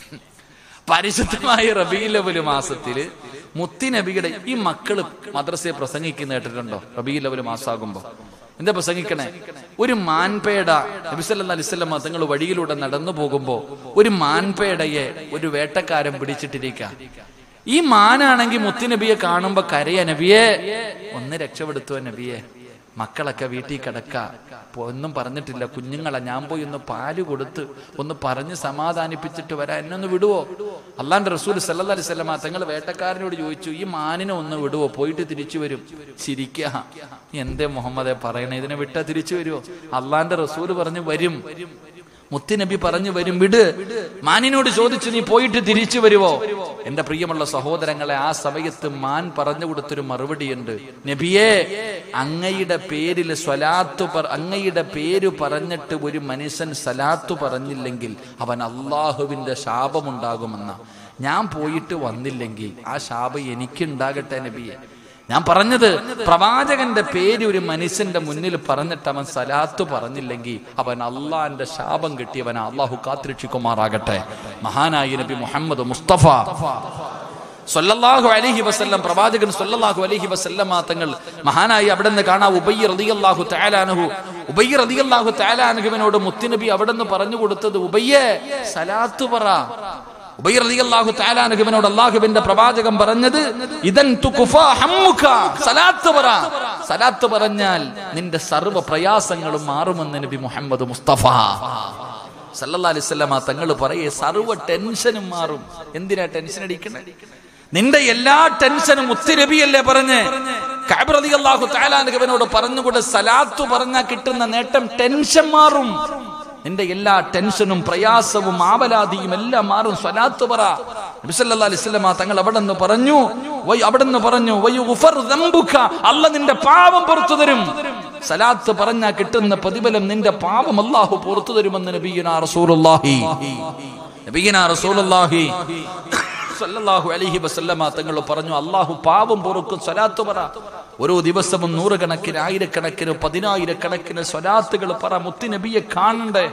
പരിശുദ്ധമായ റബീലവല് മാസത്തില് മുത്തിനബിയുടെ ഈ മക്കള് മദ്രസയെ പ്രസംഗിക്കുന്ന കേട്ടിട്ടുണ്ടോ റബീലവല് മാസാകുമ്പോ എന്താ പ്രസംഗിക്കണേ ഒരു മാൻപേട നബിസല്ലാ അലിസ്വല്ലമ്മ തങ്ങൾ വഴിയിലൂടെ നടന്നു പോകുമ്പോ ഒരു മാൻപേടയെ ഒരു വേട്ടക്കാരൻ പിടിച്ചിട്ടിരിക്ക ഈ മാനാണെങ്കിൽ മുത്തുനബിയെ കാണുമ്പോ കരയ നബിയെ ഒന്ന് രക്ഷപ്പെടുത്തുവോ നബിയെ മക്കളൊക്കെ വീട്ടിൽ കിടക്ക പോ- ഒന്നും പറഞ്ഞിട്ടില്ല കുഞ്ഞുങ്ങളെ ഞാൻ പോയി ഒന്ന് പാല് കൊടുത്ത് ഒന്ന് പറഞ്ഞ് സമാധാനിപ്പിച്ചിട്ട് വരാൻ എന്നെ ഒന്ന് വിടുവോ അള്ളാന്റെ റസൂൽ സല്ലല്ലാഹു അലൈഹി വസല്ലമ തങ്ങൾ വേട്ടക്കാരനോട് ചോദിച്ചു ഈ മാനിനെ ഒന്ന് വിടുവോ പോയിട്ട് തിരിച്ചു വരും ചിരിക്ക എന്തേ മുഹമ്മദെ പറയണേ ഇതിനെ വിട്ടാ തിരിച്ചു വരുവോ അള്ളാന്റെ റസൂൽ പറഞ്ഞു വരും മുത്തുനബി പറഞ്ഞു വരും വിട് മാനിനോട് ചോദിച്ചു നീ പോയിട്ട് തിരിച്ചു വരുവോ എന്റെ പ്രിയമുള്ള സഹോദരങ്ങളെ ആ സമയത്ത് മാൻ പറഞ്ഞു കൊടുത്തൊരു മറുപടിയുണ്ട് നബിയെ അങ്ങയുടെ പേരിൽ സ്വലാത്തു പറ അങ്ങയുടെ പേര് പറഞ്ഞിട്ട് ഒരു മനുഷ്യൻ സലാത്തു പറഞ്ഞില്ലെങ്കിൽ അവൻ അള്ളാഹുവിന്റെ ശാപമുണ്ടാകുമെന്ന ഞാൻ പോയിട്ട് വന്നില്ലെങ്കിൽ ആ ശാപം എനിക്കുണ്ടാകട്ടെ നബിയെ ഞാൻ പറഞ്ഞത് പ്രവാചകന്റെ പേര് ഒരു മനുഷ്യന്റെ മുന്നിൽ പറഞ്ഞിട്ട് അവൻ സലാത്ത് പറഞ്ഞില്ലെങ്കിൽ അവൻ അള്ളാന്റെ ശാപം കിട്ടിയവൻ അള്ളാഹു കാത്തിരക്ഷിക്കുമാറാകട്ടെ മഹാനായ നബി മുഹമ്മദ് മുസ്തഫ സല്ലല്ലാഹു അലൈഹി വസല്ലം പ്രവാചകൻ സല്ലല്ലാഹു അലൈഹി വസല്ലമ തങ്ങൾ മഹാനായി അവിടെ നിന്ന് കാണാം ഉബയ്യ റളിയല്ലാഹു തആലാനഹു ഉബയ്യ റളിയല്ലാഹു തആലാനഹുവിനോട് മുത്തുനബി അവിടെ നിന്ന് പറഞ്ഞു കൊടുത്തത് ഉബയ്യേ സലാത്ത് പറ ഉബൈർ റളിയല്ലാഹു തആല അൻഹുവിനോട് അല്ലാഹുവിന്റെ പ്രവാചകൻ പറഞ്ഞത് ഇദൻ തുകുഫാ ഹമ്മുക സലാത്ത് പറ സലാത്ത് പറഞ്ഞാൽ നിന്റെ സർവ്വ പ്രയാസങ്ങളും മാറുമെന്ന് നബി മുഹമ്മദ് മുസ്തഫ സല്ലല്ലാഹു അലൈഹി വസല്ലമ തങ്ങൾ പറയേ സർവ്വ ടെൻഷനും മാറും എന്തിനാ ടെൻഷൻ അടിക്കണേ നിന്റെ എല്ലാ ടെൻഷനും മുത്തുനബിയല്ലേ പറഞ്ഞ് കഅബ് റളിയല്ലാഹു തആല അൻഹുവിനോട് പറഞ്ഞുകൊണ്ട് സലാത്ത് പറഞ്ഞാൽ കിട്ടുന്ന നേട്ടം ടെൻഷൻ മാറും നിന്റെ എല്ലാ ടെൻഷനും പ്രയാസവും ആവലാതിയും എല്ലാം മാറും സ്വലാത്ത് പറ നബി സല്ലല്ലാഹു അലൈഹി വസല്ലമ തങ്ങൾ അവിടെ നിന്ന് പറഞ്ഞു വൈ അവിടെ നിന്ന് പറഞ്ഞു വയുഗ്ഫർ ദംബുക അല്ല നിന്റെ പാപം പുറത്തു തരും സലാത്ത് പറഞ്ഞാൽ കിട്ടുന്ന പ്രതിഫലം നിന്റെ പാപം അല്ലാഹു പുറത്തു തരുമെന്ന് നബിയുനാ റസൂലുള്ളാഹി നബിയുനാ റസൂലുള്ളാഹി സല്ലല്ലാഹു അലൈഹി വസല്ലമ തങ്ങൾ പറഞ്ഞു അല്ലാഹു പാപം പൊറുക്കും സ്വലാത്ത് പറ ഓരോ ദിവസവും നൂറുകണക്കിന് ആയിരക്കണക്കിന് പതിനായിരക്കണക്കിന് സ്വലാത്തുകൾ പറ മുത്തുനബിയെ കാണണ്ടേ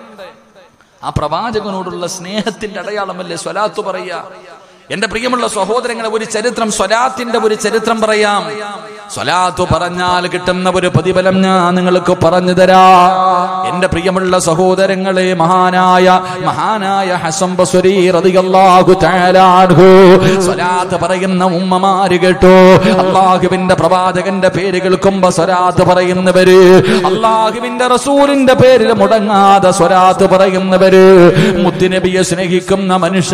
ആ പ്രവാചകനോടുള്ള സ്നേഹത്തിന്റെ അടയാളമല്ലേ സ്വലാത്ത് പറയാ എന്റെ പ്രിയമുള്ള സഹോദരങ്ങളെ ഒരു ചരിത്രം സ്വലാത്തിന്റെ ഒരു ചരിത്രം പറയാം സ്വലാത്ത് പറഞ്ഞാൽ കിട്ടുന്ന ഒരു പ്രതിഫലം ഞാൻ നിങ്ങൾക്ക് പറഞ്ഞു തരാ എന്റെ പ്രിയമുള്ള സഹോദരങ്ങളെ മഹാനായ മഹാനായ ഹസൻ ബസ്വരി റളിയല്ലാഹു തആല അൻഹു സ്വലാത്ത് പറയുന്ന ഉമ്മമാര് കേട്ടോ അള്ളാഹുവിന്റെ പ്രവാചകന്റെ പേര് കേൾക്കുമ്പോ സ്വലാത്ത് പറയുന്നവര് അള്ളാഹുവിന്റെ റസൂലിന്റെ പേരിൽ മുടങ്ങാതെ സ്വലാത്ത് പറയുന്നവര് മുത്തുനബിയെ സ്നേഹിക്കുന്ന മനുഷ്യ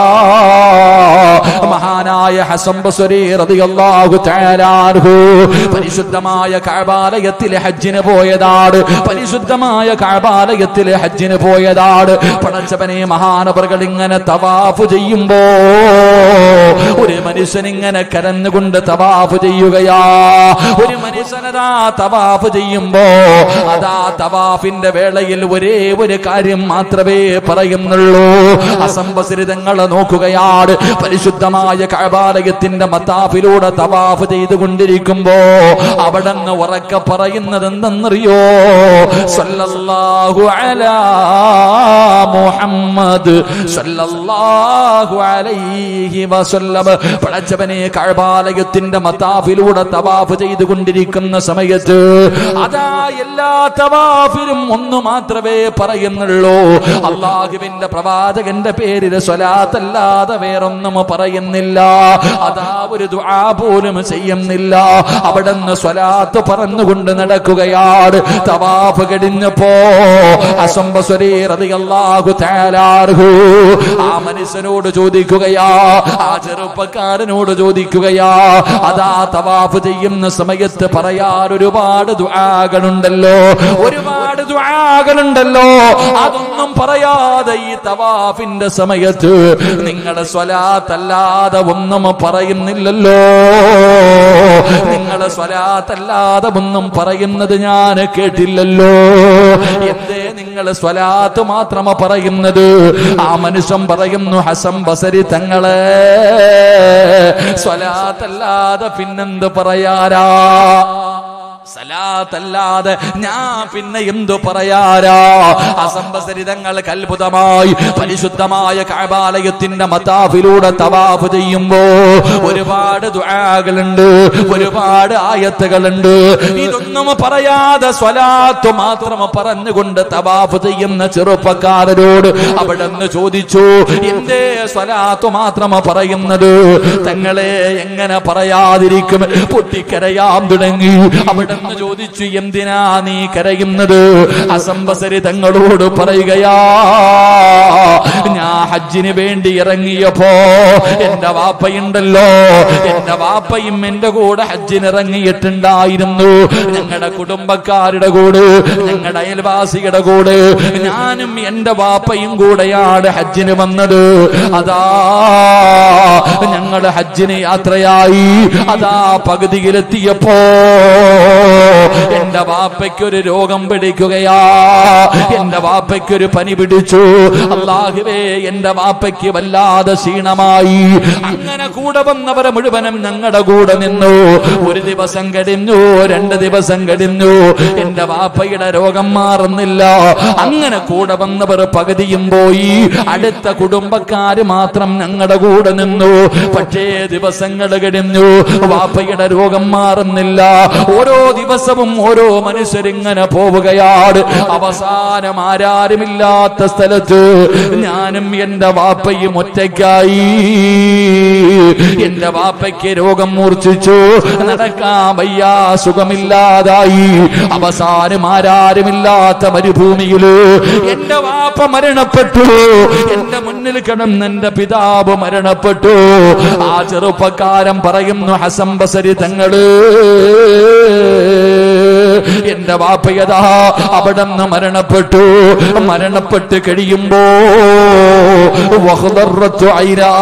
മഹാനായ ഹസൻ ബസ്വരി റളിയല്ലാഹു തആല അൻഹു പരിശുദ്ധമായ കഅബാലയത്തിലെ ഹജ്ജിന് പോയതാണ് പരിശുദ്ധമായ കഅബാലയത്തിലെ ഹജ്ജിന് പോയതാണ് പടച്ചവനെ മഹാനവറുകൾ ഇങ്ങനെ തവാഫ് ചെയ്യുമ്പോ ഒരു മനുഷ്യൻ ഇങ്ങനെ കരഞ്ഞുകൊണ്ട് തവാഫ് ചെയ്യുകയാ ഒരു മനുഷ്യനതാ തവാഫ് ചെയ്യുമ്പോ അതാ തവാഫിന്റെ വേളയിൽ ഒരേ ഒരു കാര്യം മാത്രമേ പറയുന്നുള്ളൂ അസംബസരിതങ്ങളെ നോക്കുകയാണ് പരിശുദ്ധമായ കഴബാലയത്തിന്റെ മത്താഫിലൂടെ തവാഫ് ചെയ്തുകൊണ്ടിരിക്കുമ്പോ അവിടെ നിന്ന് ഉറക്കെ പറയുന്നത് എന്തെന്നറിയോ സല്ലല്ലാഹു അലാ മുഹമ്മദ് സല്ലല്ലാഹു അലൈഹി വസല്ലം പടച്ചവനെ കഴബാലയത്തിന്റെ മത്താഫിലൂടെ തവാഫ് ചെയ്തുകൊണ്ടിരിക്കുന്ന സമയത്ത് അതാ എല്ലാ തവാഫിലും ഒന്ന് മാത്രമേ പറയുന്നുള്ളൂ അള്ളാഹുവിന്റെ പ്രവാചകന്റെ പേരിൽ സ്വലാത്തല്ലാതെ വേറൊന്നും പറയുന്നില്ല അതാ ഒരു ദുആ പോലും ചെയ്യുന്നില്ല അവിടെ നിന്ന് സ്വലാത്ത് പറഞ്ഞുകൊണ്ട് നടക്കുകയാണ് തവാഫ് കഴിഞ്ഞപ്പോ അസംബസ്വരീ റളിയല്ലാഹു റളിയല്ലാഹു തആല അൻഹു ആ മനുഷ്യനോട് ചോദിക്കുകയാ ആ ചെറുപ്പക്കാരനോട് ചോദിക്കുകയാ അതാ തവാഫ് ചെയ്യുന്ന സമയത്ത് പറയാൻ ഒരുപാട് ദുആകളുണ്ടല്ലോ ഒരുപാട് ദുആകളുണ്ടല്ലോ അതൊന്നും പറയാതെ ഈ തവാഫിന്റെ സമയത്ത് നിങ്ങളുടെ സ്വലാത്തല്ലാതെ ഒന്നും പറയുന്നില്ലല്ലോ നിങ്ങളുടെ സ്വലാത്തല്ലാതെ ഒന്നും പറയുന്നത് ഞാൻ കേട്ടില്ലല്ലോ എന്തേ നിങ്ങൾ സ്വലാത്ത് മാത്രമ പറയുന്നത് ആ മനുഷ്യൻ പറയുന്നു ഹസം ബസരി തങ്ങളെ സ്വലാത്തല്ലാതെ പിന്നെന്ത് പറയാരാ സലാത്തല്ലാതെ ഞാൻ പിന്നെ എന്തു പറയാരാ അസംബസരിതങ്ങൾക്ക് അത്ഭുതമായി പരിശുദ്ധമായ കഴബാലയത്തിന്റെ മതാഫിലൂടെ തവാഫ് ചെയ്യുമ്പോ ഒരുപാട് ദുആകളുണ്ട് ഒരുപാട് ആയത്തുകളുണ്ട് ഇതൊന്നും പറയാതെ സ്വലാത്ത് മാത്രം പറഞ്ഞുകൊണ്ട് തവാഫ് ചെയ്യുന്ന ചെറുപ്പക്കാരനോട് അവിടെ നിന്ന് ചോദിച്ചു എന്തേ സ്വലാത്ത് മാത്രം പറയുന്നത് തങ്ങളെ എങ്ങനെ പറയാതിരിക്കും പൊട്ടിക്കരയാൻ തുടങ്ങി അവിടെ നിന്ന് ചോദിച്ചു എന്തിനാ നീ കരയുന്നത് അസംബസരി തങ്ങളോട് പറയുകയാ ഞാൻ ഹജ്ജിന് വേണ്ടി ഇറങ്ങിയപ്പോ എന്റെ വാപ്പയുണ്ടല്ലോ എന്റെ വാപ്പയും എന്റെ കൂടെ ഹജ്ജിന് ഇറങ്ങിയിട്ടുണ്ടായിരുന്നു ഞങ്ങളുടെ കുടുംബക്കാരുടെ കൂടെ ഞങ്ങളുടെ അയൽവാസിയുടെ കൂടെ ഞാനും എന്റെ വാപ്പയും കൂടെയാണ് ഹജ്ജിന് വന്നത് അതാ ഞങ്ങളുടെ ഹജ്ജിന് യാത്രയായി അതാ പകുതിയിലെത്തിയപ്പോ എന്റെ വാപ്പയ്ക്കൊരു രോഗം പിടിക്കുകയാ എന്റെ വാപ്പയ്ക്കൊരു പനി പിടിച്ചു അള്ളാഹുവേ എന്റെ വാപ്പയ്ക്ക് വല്ലാതെ ക്ഷീണമായി അങ്ങനെ കൂടെ വന്നവരെ മുഴുവനും ഞങ്ങളുടെ കൂടെ നിന്നു ഒരു ദിവസം കഴിഞ്ഞു രണ്ട് ദിവസം കഴിഞ്ഞു എന്റെ വാപ്പയുടെ രോഗം മാറുന്നില്ല അങ്ങനെ കൂടെ വന്നവർ പകുതിയും പോയി അടുത്ത കുടുംബക്കാര് മാത്രം ഞങ്ങളുടെ കൂടെ നിന്നു പക്ഷേ ദിവസങ്ങൾ കഴിഞ്ഞു വാപ്പയുടെ രോഗം മാറുന്നില്ല ഓരോ ദിവസവും ഓരോ മനുഷ്യരിങ്ങനെ പോവുകയാണ് അവസാനം ആരാരുമില്ലാത്ത സ്ഥലത്ത് ഞാനും എന്റെ വാപ്പയും ഒറ്റയ്ക്കായി എന്റെ വാപ്പയ്ക്ക് രോഗം മൂർച്ഛിച്ചു നടക്കാൻ വയ്യാ സുഖമില്ലാതായി അവസാനം ആരാരുമില്ലാത്ത മരുഭൂമിയില് എന്റെ വാപ്പ മരണപ്പെട്ടു എന്റെ മുന്നിൽ കിടന്ന് എന്റെ പിതാവ് മരണപ്പെട്ടു ആ ചെറുപ്പക്കാരൻ പറയുന്നു ഹസം ബസരി തങ്ങള് എന്റെ വാപ്പയതാ അവിടെ നിന്ന് മരണപ്പെട്ടു മരണപ്പെട്ട് കഴിയുമ്പോ വഹ്ദറത്തു ഐരാ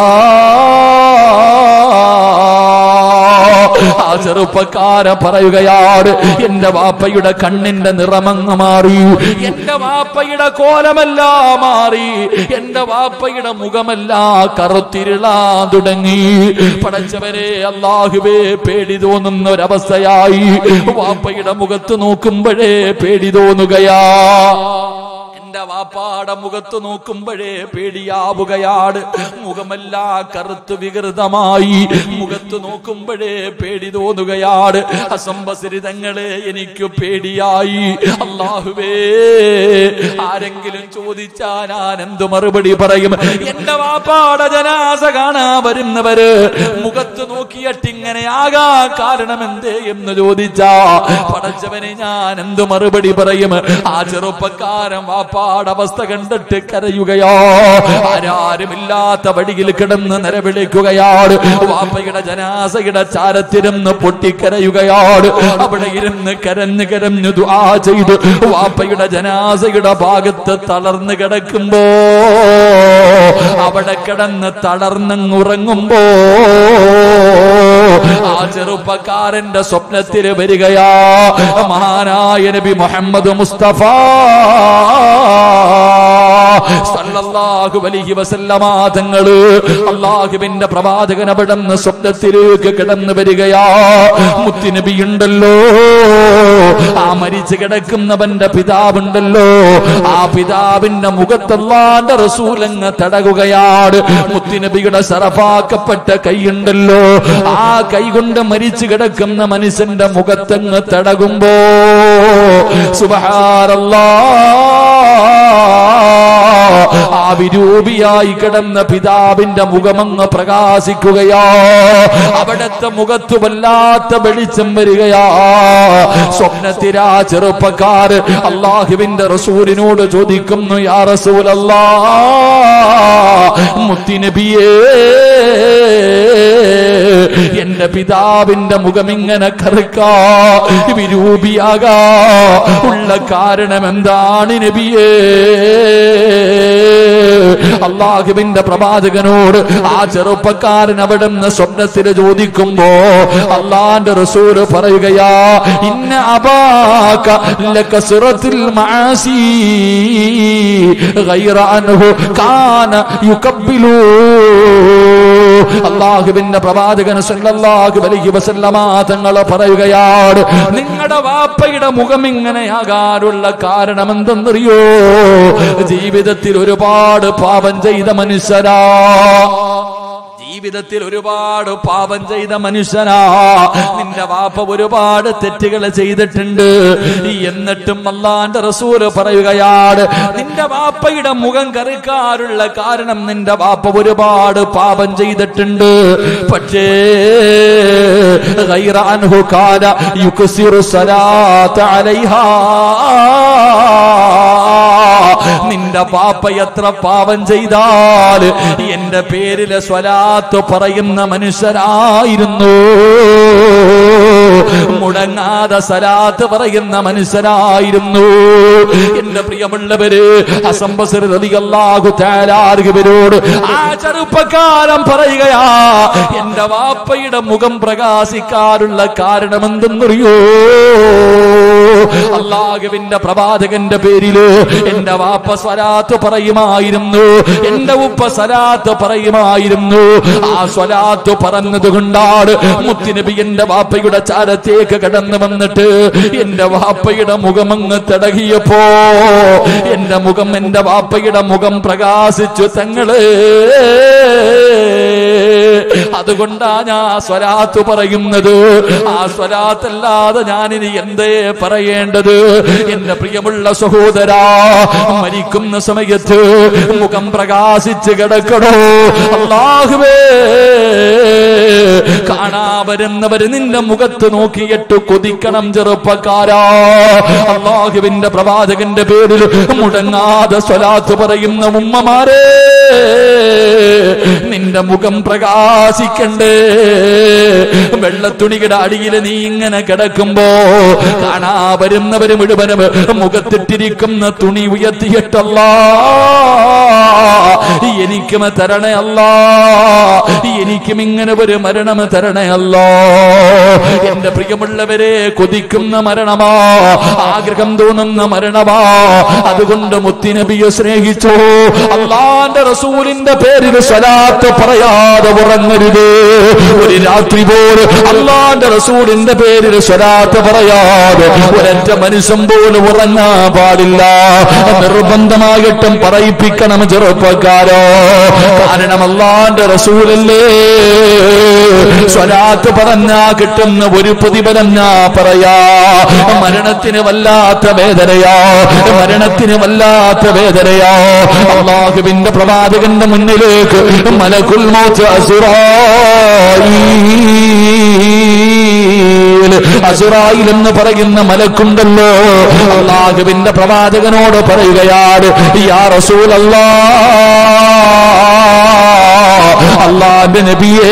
ആ ചെറുപ്പക്കാര പറയുകയാണ് എന്റെ വാപ്പയുടെ കണ്ണിന്റെ നിറമങ്ങ് മാറി എന്റെ വാപ്പയുടെ കോലമല്ല മാറി എന്റെ വാപ്പയുടെ മുഖമല്ല കറുത്തിരുളാ തുടങ്ങി പടച്ചവരെ അള്ളാഹുവേ പേടി തോന്നുന്ന ഒരവസ്ഥയായി വാപ്പയുടെ മുഖത്ത് നോക്കുമ്പോഴേ പേടി തോന്നുകയാ എന്റെ വാപ്പാടെ മുഖത്ത് നോക്കുമ്പോഴേ പേടിയാവുകയാണ് മുഖമെല്ലാം കറുത്ത് വികൃതമായി മുഖത്ത് നോക്കുമ്പോഴേ പേടി തോന്നുകയാണ് അസംബസരിതങ്ങളെ എനിക്ക് പേടിയായി അള്ളാഹുവേ ആരെങ്കിലും ചോദിച്ചാ ഞാൻ എന്ത് മറുപടി പറയും എന്റെ വാപ്പാടെ ജനാസ കാണാൻ വരുന്നവര് മുഖത്ത് നോക്കിയിട്ട് ഇങ്ങനെ ആകാ കാരണം എന്തേ എന്ന് ചോദിച്ചാ പടച്ചവനെ ഞാൻ എന്ത് മറുപടി പറയും ആ ചെറുപ്പക്കാരൻ വാപ്പാടെ അവസ്ഥ കണ്ടിട്ട് കരയുകയോ ആരാരുമില്ലാത്ത വഴിയിൽ കിടന്ന് നിലവിളിക്കുകയാണ് വാപ്പയുടെ ജനാസയുടെ ചാരത്തിരുന്ന് പൊട്ടിക്കരയുകയാണ് അവിടെ ഇരുന്ന് കരഞ്ഞു കരഞ്ഞു ദുആ ചെയ്തു വാപ്പയുടെ ജനാസയുടെ ഭാഗത്ത് തളർന്നു കിടക്കുമ്പോ അവിടെ കിടന്ന് തളർന്നങ്ങുറങ്ങുമ്പോ ആ ചെറുപ്പക്കാരന്റെ സ്വപ്നത്തിൽ വരികയാ മഹാനായ നബി മുഹമ്മദ് മുസ്തഫ സല്ലല്ലാഹു അലൈഹി വസല്ലമ തങ്ങള് അള്ളാഹുവിന്റെ പ്രവാചകൻ അവിടുന്ന് സ്വപ്നത്തിലേക്ക് കിടന്നു വരികയാ മുത്തുനബി ഉണ്ടല്ലോ ആ മരിച്ചു കിടക്കുന്നവന്റെ പിതാവുണ്ടല്ലോ ആ പിതാവിന്റെ മുഖത്തല്ലാന്റെ റസൂലങ്ങ് തടകുകയാണ് മുത്തുനബിയുടെ സറഫാക്കപ്പെട്ട കൈയുണ്ടല്ലോ ആ കൈ കൊണ്ട് മരിച്ചു കിടക്കുന്ന മനുഷ്യന്റെ മുഖത്തങ്ങ് തടകുമ്പോ സുബഹാരല്ലാ ആ വിരൂപിയായി കിടന്ന പിതാവിന്റെ മുഖമങ്ങ് പ്രകാശിക്കുകയാ അവിടത്തെ മുഖത്ത് വല്ലാത്ത വെളിച്ചം വരികയാ സ്വപ്നത്തിരാ ചെറുപ്പക്കാര് അള്ളാഹുവിന്റെ റസൂലിനോട് ചോദിക്കുന്നു യാ റസൂലല്ലാ മുത്തിനബിയേ എന്റെ പിതാവിന്റെ മുഖം ഇങ്ങനെ കറുക്കാ വിരൂപിയാകാ ഉള്ള കാരണം എന്താണ് നബിയേ അള്ളാഹുവിന്റെ പ്രവാചകനോട് ആ ചെറുപ്പക്കാരൻ അവിടെ നിന്ന് സ്വപ്നത്തിൽ ചോദിക്കുമ്പോ അള്ളാന്റെ റസൂല് പറയുകയാ ഇന്ന അബാക ലകസുറത്തിൽ മാസി غير أنه كان يقبلو അള്ളാഹുവിന്റെ പ്രവാചകൻ സല്ലല്ലാഹു അലൈഹി വസല്ലമ തങ്ങൾ പറയുകയാണ് നിങ്ങളുടെ വാപ്പയുടെ മുഖം ഇങ്ങനെയാകാനുള്ള കാരണം എന്തെന്നറിയോ ജീവിതത്തിൽ ഒരുപാട് പാപം ചെയ്ത മനുഷ്യരാ ജീവിതത്തിൽ ഒരുപാട് പാപം ചെയ്ത മനുഷ്യനാ നിന്റെ വാപ്പ ഒരുപാട് തെറ്റുകൾ ചെയ്തിട്ടുണ്ട് എന്നിട്ടും അള്ളാന്റെ റസൂല് പറയുകയാണ് നിന്റെ വാപ്പയുടെ മുഖം കറുക്കാറുള്ള കാരണം നിന്റെ വാപ്പ ഒരുപാട് പാപം ചെയ്തിട്ടുണ്ട് പക്ഷേ غير أنه كان يكسر الصلاة عليها നിന്റെ പാപ്പ എത്ര പാപം ചെയ്താൽ എന്റെ പേരിലെ സ്വലാത്ത് പറയുന്ന മനുഷ്യരായിരുന്നു മുടങ്ങാതെ സലാത്ത് പറയുന്ന മനുഷ്യരായിരുന്നു എന്റെ പ്രിയമുള്ളവര് അസംബസറിയാഹു തേലാർഗവരോട് ആ ചെറുപ്പക്കാരൻ പറയുകയാ എന്റെ വാപ്പയുടെ മുഖം പ്രകാശിക്കാറുള്ള കാരണം എന്തെന്നറിയോ അള്ളാഹുവിന്റെ പ്രവാചകന്റെ പേരില് എന്റെ വാപ്പ സ്വലാത്ത് പറയുമായിരുന്നു എന്റെ ഉപ്പ സ്വലാത്ത് പറയുമായിരുന്നു ആ സ്വലാത്ത് പറഞ്ഞത് കൊണ്ടാണ് മുത്തുനബി എന്റെ വാപ്പയുടെ ചാരത്തേക്ക് കടന്നു വന്നിട്ട് എന്റെ വാപ്പയുടെ മുഖമങ്ങ് തടകിയപ്പോ എന്റെ മുഖം എന്റെ വാപ്പയുടെ മുഖം പ്രകാശിച്ചു തങ്ങള് അതുകൊണ്ടാ ഞാൻ സ്വലാത്ത് പറയുന്നത് ആ സ്വലാത്തല്ലാതെ ഞാനിനി എന്തേ പറയേണ്ടത് എന്റെ പ്രിയമുള്ള സഹോദരാ മരിക്കുന്ന സമയത്ത് മുഖം പ്രകാശിച്ച് കിടക്കണോ അള്ളാഹുവേ കാണാ വരുന്നവര് നിന്റെ മുഖത്ത് നോക്കിയിട്ട് കൊതിക്കണം ചെറുപ്പക്കാരാ അള്ളാഹുവിന്റെ പ്രവാചകന്റെ പേരിൽ മുടങ്ങാതെ സ്വലാത്ത് പറയുന്ന ഉമ്മമാരെ നിന്റെ മുഖം പ്രകാശിക്കണ്ടേ വെള്ളത്തുണിയുടെ അടിയിൽ നീ ഇങ്ങനെ കിടക്കുമ്പോ കാണാ വരുന്നവര് മുഴുവനും മുഖത്തിട്ടിരിക്കുന്ന തുണി ഉയർത്തിയിട്ടല്ല എനിക്കും തരണേ അല്ല എനിക്കും ഇങ്ങനെ ഒരു മരണം തരണേ അല്ലോ എന്റെ പ്രിയമുള്ളവരെ കൊതിക്കുന്ന മരണമാ ആഗ്രഹം തോന്നുന്ന മരണമാ അതുകൊണ്ട് മുത്തിനബിയെ സ്നേഹിച്ചോ അള്ളാന്റെ റസൂലിന്റെ പേരിൽ സ്വലാത്ത് പറയാതെ ഉറങ്ങരുത് ഒരു രാത്രി പോലും അള്ളാന്റെ റസൂലിന്റെ പേരിൽ സ്വലാത്ത് പറയാതെ ഒരൊറ്റ മനുഷ്യൻ പോലും ഉറങ്ങാൻ പാടില്ല നിർബന്ധമായിട്ടും പറയിപ്പിക്കണം ചെറുപ്പക്കാരോ കാരണം അള്ളാന്റെ റസൂലല്ലേ സ്വലാത്ത് പറഞ്ഞാ കിട്ടുന്ന ഒരു പ്രതിഫലം ഞാൻ പറയാ മരണത്തിന് വല്ലാത്ത വേദനയാ മരണത്തിന് വല്ലാത്ത വേദനയാ അള്ളാഹുവിന്റെ പ്രവാചകന്റെ മുന്നിലേക്ക് മലകുൽ മൗത്ത് അസുറായി അസുറായിൽ എന്ന് പറയുന്ന മലക്കുണ്ടല്ലോ അള്ളാഹുവിന്റെ പ്രവാചകനോട് പറയുകയാണ് യാ റസൂൽ അല്ലാ അള്ളാന്റെ നബിയേ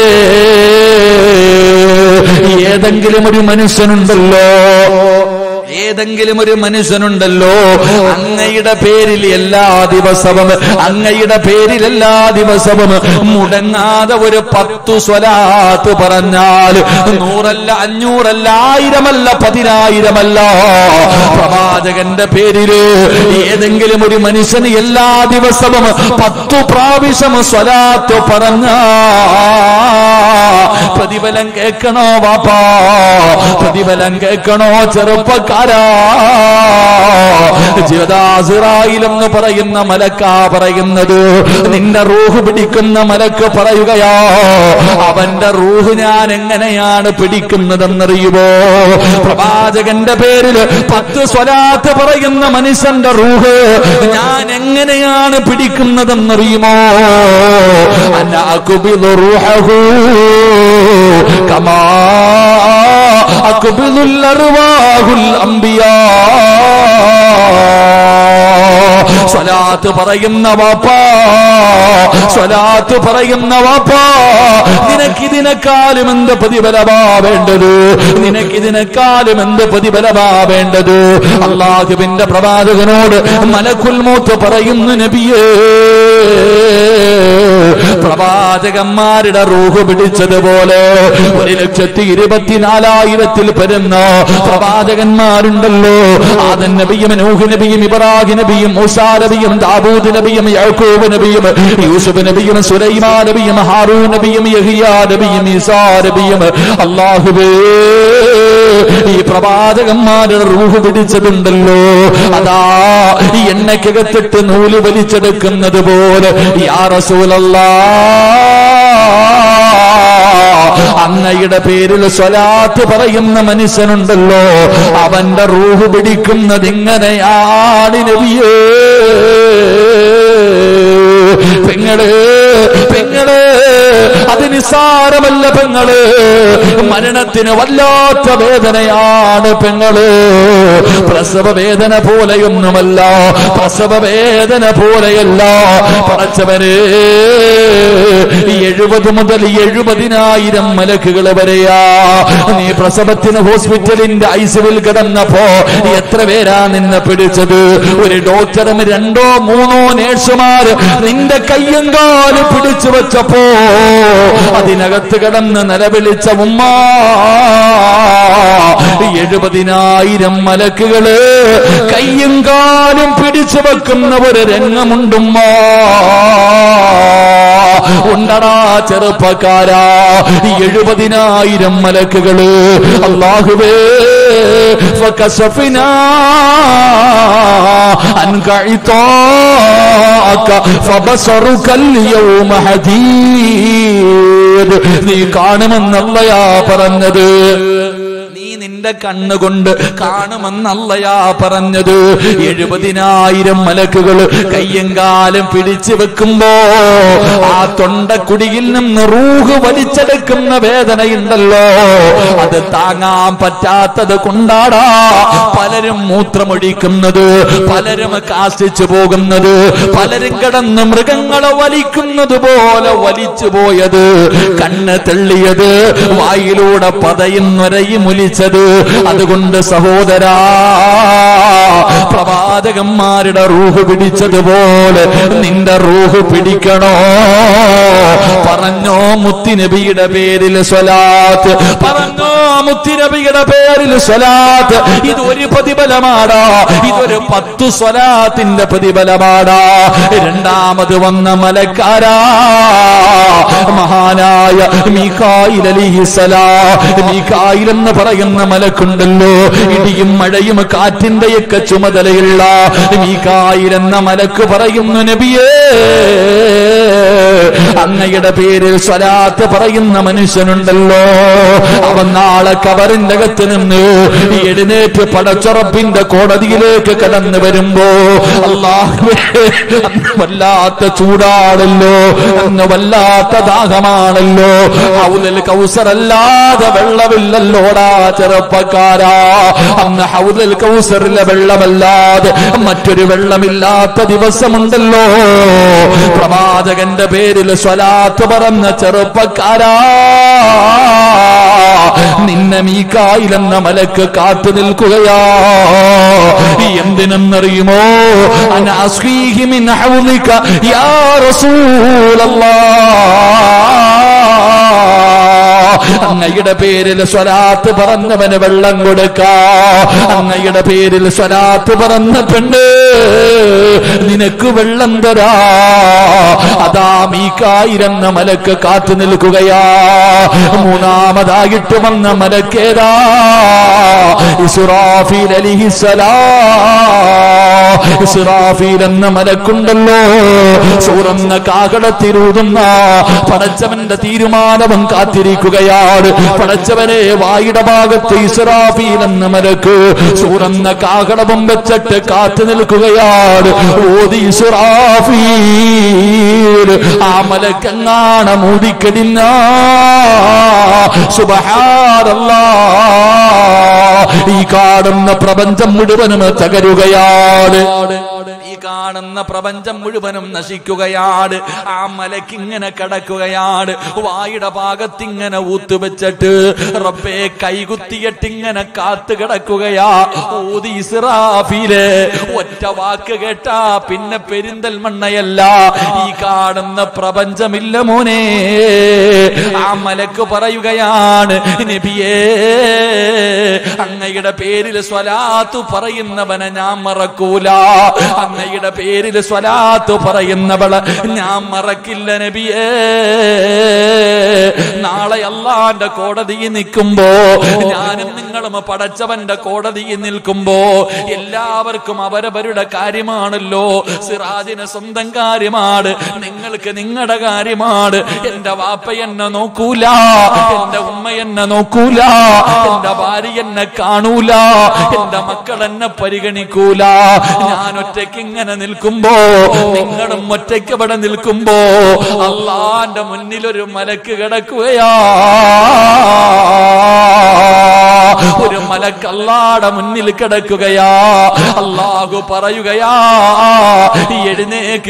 ഏതെങ്കിലും ഒരു മനുഷ്യനുണ്ടല്ലോ ഏതെങ്കിലും ഒരു മനുഷ്യനുണ്ടല്ലോ അങ്ങയുടെ പേരിൽ എല്ലാ ദിവസവും അങ്ങയുടെ പേരിൽ എല്ലാ ദിവസവും മുടങ്ങാതെ ഒരു പത്തു സ്വലാത്ത് പറഞ്ഞാൽ നൂറല്ല അഞ്ഞൂറല്ല ആയിരമല്ല പതിനായിരമല്ല പ്രവാചകന്റെ പേരില് ഏതെങ്കിലും ഒരു മനുഷ്യന് എല്ലാ ദിവസവും പത്തു പ്രാവശ്യം സ്വലാത്ത് പറഞ്ഞ പ്രതിഫലം കേൾക്കണോ വാപ്പാ പ്രതിഫലം കേൾക്കണോ ചെറുപ്പക്കാരാ ജിവദാസിറായിൽ എന്ന് പറയുന്ന മലക്കാ പറയുന്നത് നിന്റെ റൂഹ് പിടിക്കുന്ന മലക്ക് പറയുകയാ അവന്റെ റൂഹ് ഞാൻ എങ്ങനെയാണ് പിടിക്കുന്നതെന്നറിയുമോ പ്രവാചകന്റെ പേരിൽ പത്ത് സ്വലാത്ത് പറയുന്ന മനുഷ്യന്റെ റൂഹ് ഞാൻ എങ്ങനെയാണ് പിടിക്കുന്നതെന്നറിയുമോ അനാകുബിദു റൂഹഹു കമാ അകുബിദുൽ അർവാഹുൽ അംബിയാ സ്വലാത്ത് പറയുന്ന വാപ്പാ സ്വലാത്ത് പറയുന്ന വാപ്പാ നിനക്കിതിനെക്കാളും എന്ത് പ്രതിഫലമാ വേണ്ടത് നിനക്കിതിനെക്കാളും എന്ത് പ്രതിഫലമാ വേണ്ടത് അള്ളാഹുവിന്റെ പ്രവാചകനോട് മലക്കുൽ മൂത്ത് പറയുന്നു നബിയേ പ്രവാചകന്മാരുടെ റൂഹ് പിടിച്ചതുപോലെ ഒരു ലക്ഷത്തി ഇരുപത്തിനാലായിരത്തിൽ പെരുന്ന പ്രവാചകന്മാരുണ്ടല്ലോ ആദൻ നബിയും നൂഹ് നബിയും ഇബ്രാഹിം നബിയും മൂസാ നബിയും ദാബൂദ് നബിയും യാക്കൂബ് നബിയും യൂസുഫ് നബിയും സുലൈമാ നബിയും ഹാറൂ നബിയും യഹിയാ നബിയും ഈസാ നബിയും അല്ലാഹുവേ ഈ പ്രവാചകന്മാരുടെ റൂഹ് പിടിച്ചതുണ്ടല്ലോ അതാ ഈ എണ്ണയ്ക്കകത്തിട്ട് നൂല് വലിച്ചെടുക്കുന്നത് പോലെ യാ റസൂലല്ലാ അങ്ങയുടെ പേരിൽ സ്വലാത്ത് പറയുന്ന മനുഷ്യനുണ്ടല്ലോ അവന്റെ റൂഹ് പിടിക്കുന്നത് ഇങ്ങനെയാണ് നബിയേ പെങ്ങള് പെങ്ങള് അത് നിസ്സാരമല്ല പെങ്ങള് മരണത്തിന് വല്ലാത്ത വേദനയാണ് പെങ്ങള് പ്രസവ വേദന പോലെയൊന്നുമല്ല പ്രസവ വേദന പോലെയല്ല പടച്ചവര് എഴുപത് മുതൽ എഴുപതിനായിരം മലക്കുകൾ വരെയാ നീ പ്രസവത്തിന് ഹോസ്പിറ്റലിന്റെ ഐസിവിൽ കിടന്നപ്പോ എത്ര പേരാ നിന്നെ പിടിച്ചത് ഒരു ഡോക്ടറും രണ്ടോ മൂന്നോ നേഴ്സുമാർ നിന്റെ കയ്യും കാലും പിടിച്ചു വെച്ചപ്പോ അതിനകത്ത് കിടന്ന് നിലവിളിച്ച ഉമ്മ എഴുപതിനായിരം മലക്കുകള് കയ്യും കാലും പിടിച്ചു വെക്കുന്ന ഒരു രംഗമുണ്ടുമ്മ ഉണ്ടടാ ചെറുപ്പക്കാരാ എഴുപതിനായിരം മലക്കുകള് അള്ളാഹുവേ فكشفنا عنك عطاءك فبصرك اليوم حديد നീ കാണുമെന്നല്ലയാ പറഞ്ഞത് നീ നിന്റെ കണ്ണുകൊണ്ട് കാണുമെന്നല്ലയാ പറഞ്ഞത് എഴുപതിനായിരം മലക്കുകൾ കയ്യും കാലും പിടിച്ചു വെക്കുമ്പോ ആ തൊണ്ടക്കുടിയിൽ നിന്ന് റൂഹ് വലിച്ചെടുക്കുന്ന വേദനയുണ്ടല്ലോ അത് താങ്ങാൻ പറ്റാത്തത് കൊണ്ടാടാ പലരും മൂത്രമൊഴിക്കുന്നത് പലരും കാശിച്ചു പോകുന്നത് പലരും കിടന്ന് മൃഗങ്ങളെ വലിക്കുന്നത് പോലെ വലിച്ചു പോയത് കണ്ണ് തെള്ളിയത് വായിലൂടെ പതയും നൊരയും ഒലിച്ചത് അതുകൊണ്ട് സഹോദരാ പ്രവാചകന്മാരുടെ റൂഹ് പിടിച്ചതുപോലെ നിന്റെ റൂഹ് പിടിക്കണോ പറഞ്ഞോ മുത്തിനബിയുടെ പേരിൽ സ്വലാത്ത് പറഞ്ഞോ മുത്തിനബിയുടെ പേരിൽ സ്വലാത്ത് ഇത് ഒരു പ്രതിഫലമാടാ ഇതൊരു പത്തു സ്വലാത്തിന്റെ പ്രതിഫലമാടാ രണ്ടാമത് വന്ന മലക്കാരാ മഹാനായ മീകായിൽ അലിഹിസലാ മീകായിൽ എന്ന് പറയുന്ന മലക്കുണ്ടല്ലോ ഇടിയും മഴയും കാറ്റിന്റെയൊക്കെ ചുമതലയുള്ള മീകായിൽ എന്ന മലക്ക് പറയുന്നു നബിയേ അങ്ങയുടെ പേരിൽ സ്വലാത്ത് പറയുന്ന മനുഷ്യനുണ്ടല്ലോ അവൻ നാളെ കവറിന്റെ അകത്ത് നിന്ന് എഴുന്നേറ്റ് പടച്ചുറപ്പിന്റെ കോടതിയിലേക്ക് കടന്നു വരുമ്പോ അള്ളാഹുവേ അന്ന് വല്ലാത്ത ചൂടാണല്ലോ അന്ന് വല്ലാത്ത ദാഹമാണല്ലോ ഹൗലൽ കൗസറല്ലാതെ വെള്ളമില്ലല്ലോടാ ചെറുപ്പക്കാരാ അന്ന് ഹൗലൽ കൗസറിലെ വെള്ളമല്ലാതെ മറ്റൊരു വെള്ളമില്ലാത്ത ദിവസമുണ്ടല്ലോ പ്രവാചകന്റെ പേരിൽ സ്വലാത്ത് പറഞ്ഞ ചെറുപ്പക്കാരാ നിന്നെ മീക്കായിലെന്ന മലക്ക് കാത്തു നിൽക്കുകയാ എന്തിനെന്നറിയുമോ അനാസ്വീഹി മിൻ ഹൗലിക യാ റസൂലല്ലാഹ് അങ്ങയുടെ പേരിൽ സ്വലാത്ത് പറഞ്ഞവന് വെള്ളം കൊടുക്കാ അങ്ങയുടെ പേരിൽ സ്വലാത്ത് പറഞ്ഞ പെണ്ണ് നിനക്ക് വെള്ളം തരാ അതാ മീക്കായിരെന്ന മലക്ക് കാത്തു നിൽക്കുകയാ മൂന്നാമതായിട്ട് വന്ന മലക്കേതാ ഇസ്രാഫീൽ അലിഹിസലാ ഇസ്രാഫീൽ എന്ന മലക്കുണ്ടല്ലോ സൂറന്ന കാകടത്തിരൂതുന്ന പടച്ചവന്റെ തീരുമാനവും കാത്തിരിക്കുകയാണ് പടച്ചവനെ വായുടെ ഭാഗത്ത് ഇസ്രാഫീൽ എന്ന മലക്ക് സൂറന്ന കാകടവും വെച്ചിട്ട് കാത്തു നിൽക്കുകയാണ് ഓതി ഇസ്രാഫീൽ ആ മലക്കെങ്ങാണ് മൂടിക്കടിഞ്ഞ സുബഹാരല്ലാ ഈ കാണുന്ന പ്രപഞ്ചം മുഴുവനും തകരുകയാണ് ഈ കാണുന്ന പ്രപഞ്ചം മുഴുവനും നശിക്കുകയാണ് ആ മലക്കിങ്ങനെ കിടക്കുകയാണ് വായുടെ ഭാഗത്തിങ്ങനെ ഊത്തുവെച്ചിട്ട് റബ്ബേ കൈകുത്തിയിട്ടിങ്ങനെ കാത്തു കിടക്കുകയാ ഊതി ഇസ്രാഫില് ഒറ്റ വാക്ക് കേട്ടാ പിന്നെ പെരിന്തൽമണ്ണയല്ല ഈ കാണുന്ന പ്രപഞ്ചമില്ല മോനെ ആ മലക്ക് പറയുകയാണ് നബിയേ അങ്ങയുടെ പേരിൽ സ്വലാത്തു പറയുന്നവനെ ഞാൻ മറക്കൂല അങ്ങയുടെ പേരിൽ സ്വലാത്തു പറയുന്നവളെ ഞാൻ മറക്കില്ല നബിയേ നാളെ അള്ളാന്റെ കോടതിയിൽ നിൽക്കുമ്പോ ഞാനും നിങ്ങളും പടച്ചവന്റെ കോടതിയിൽ നിൽക്കുമ്പോ എല്ലാവർക്കും അവരവരുടെ കാര്യമാണല്ലോ സിറാജിന് സ്വന്തം കാര്യമാണ് നിങ്ങൾക്ക് നിങ്ങളുടെ കാര്യമാണ് എന്റെ വാപ്പ എന്നെ നോക്കൂല എന്റെ ഉമ്മ എന്നെ നോക്കൂല എന്റെ ഭാര്യ എന്നെ കാണൂല എന്റെ മക്കൾ എന്നെ പരിഗണിക്കൂല ഞാൻ ഒറ്റയ്ക്ക് ഇങ്ങനെ നിൽക്കുമ്പോ നിങ്ങളും ഒറ്റയ്ക്ക് ഇവിടെ നിൽക്കുമ്പോ അള്ളാന്റെ മുന്നിൽ ഒരു മലക്ക് കിടക്കുകയാ ഒരു മലക്ക് അള്ളാടെ മുന്നിൽ കിടക്കുകയാ അള്ളാഹു പറയുകയാ എഴുന്നേക്ക്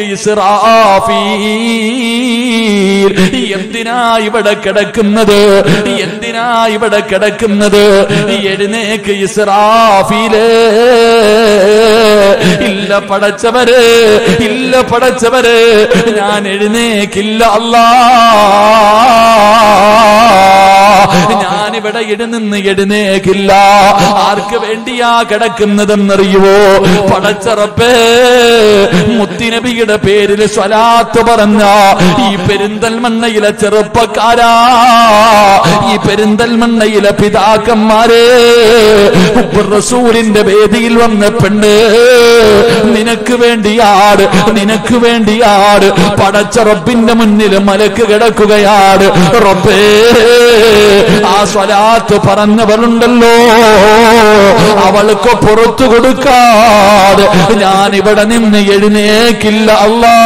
ഇസ്രാഫീൽ എന്തിനാ ഇവിടെ കിടക്കുന്നത് എന്തിനാ ഇവിടെ കിടക്കുന്നത് എഴുന്നേക്ക് ഇസ്രാഫീലേ ഇല്ല പടച്ചവര് ഇല്ല പടച്ചവര് ഞാൻ എഴുന്നേക്കില്ല അല്ലാ ഞാനിവിടെ ഇടുനിന്ന് എഴുന്നേക്കില്ല ആർക്ക് വേണ്ടിയാ കിടക്കുന്നതെന്നറിയുവോ പടച്ചറപ്പേ മുത്തിനബിയുടെ പേരിൽ സ്വലാത്ത് പറഞ്ഞ ഈ പെരിന്തൽമണ്ണയിലെ ചെറുപ്പക്കാരാ ഈ പെരിന്തൽമണ്ണയിലെ പിതാക്കന്മാരെ റസൂലിന്റെ വേദിയിൽ വന്ന പെണ്ണ് നിനക്ക് വേണ്ടിയാണ് നിനക്ക് വേണ്ടിയാണ് പടച്ച റബ്ബിന്റെ മുന്നിൽ മലക്ക് കിടക്കുകയാണ് റബ്ബേ ആ സ്വലാത്ത് പറഞ്ഞവളുണ്ടല്ലോ അവൾക്ക് പുറത്തു കൊടുക്കാതെ ഞാൻ ഇവിടെ നിന്ന് എഴുന്നേക്കില്ല അല്ലാ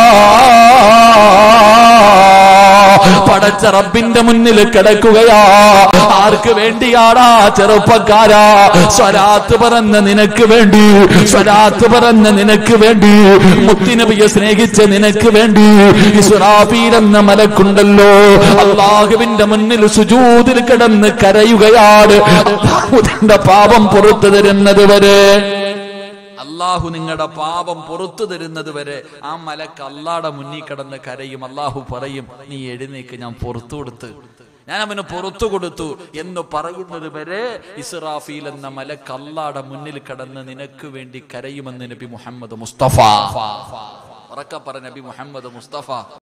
പടച്ച റബ്ബിന്റെ മുന്നിൽ കിടക്കുകയാ ആർക്ക് വേണ്ടിയാടാ ചെറുപ്പക്കാരാ സ്വലാത്ത് പറഞ്ഞ നിനക്ക് വേണ്ടി സ്വലാത്ത് പറഞ്ഞ നിനക്ക് വേണ്ടി മുത്തിനബിയെ സ്നേഹിച്ച നിനക്ക് വേണ്ടി ഇസ്രാഫീൽ എന്ന മലക്കുണ്ടല്ലോ അള്ളാഹുവിന്റെ മുന്നിൽ സുജൂതിൽ കിടന്ന് കരയുകയാണ് അള്ളാഹുവിന്റെ പാപം പുറത്തു തരുന്നത് വരെ അള്ളാഹു നിങ്ങളുടെ പാപം പുറത്തു തരുന്നത് വരെ ആ മലക്ക് അള്ളാടെ മുന്നിൽ കിടന്ന് കരയും അള്ളാഹു പറയും നീ എഴുന്നേക്ക് ഞാൻ പുറത്തു കൊടുത്ത് ഞാൻ അവന് പുറത്തു കൊടുത്തു എന്ന് പറയുന്നത് വരെ ഇസ്രാഫീൽ എന്ന മലക്ക് അള്ളാടെ മുന്നിൽ കിടന്ന് നിനക്ക് വേണ്ടി കരയുമെന്ന് നബി മുഹമ്മദ് മുസ്തഫ ഉറക്ക പറ നബി മുഹമ്മദ് മുസ്തഫ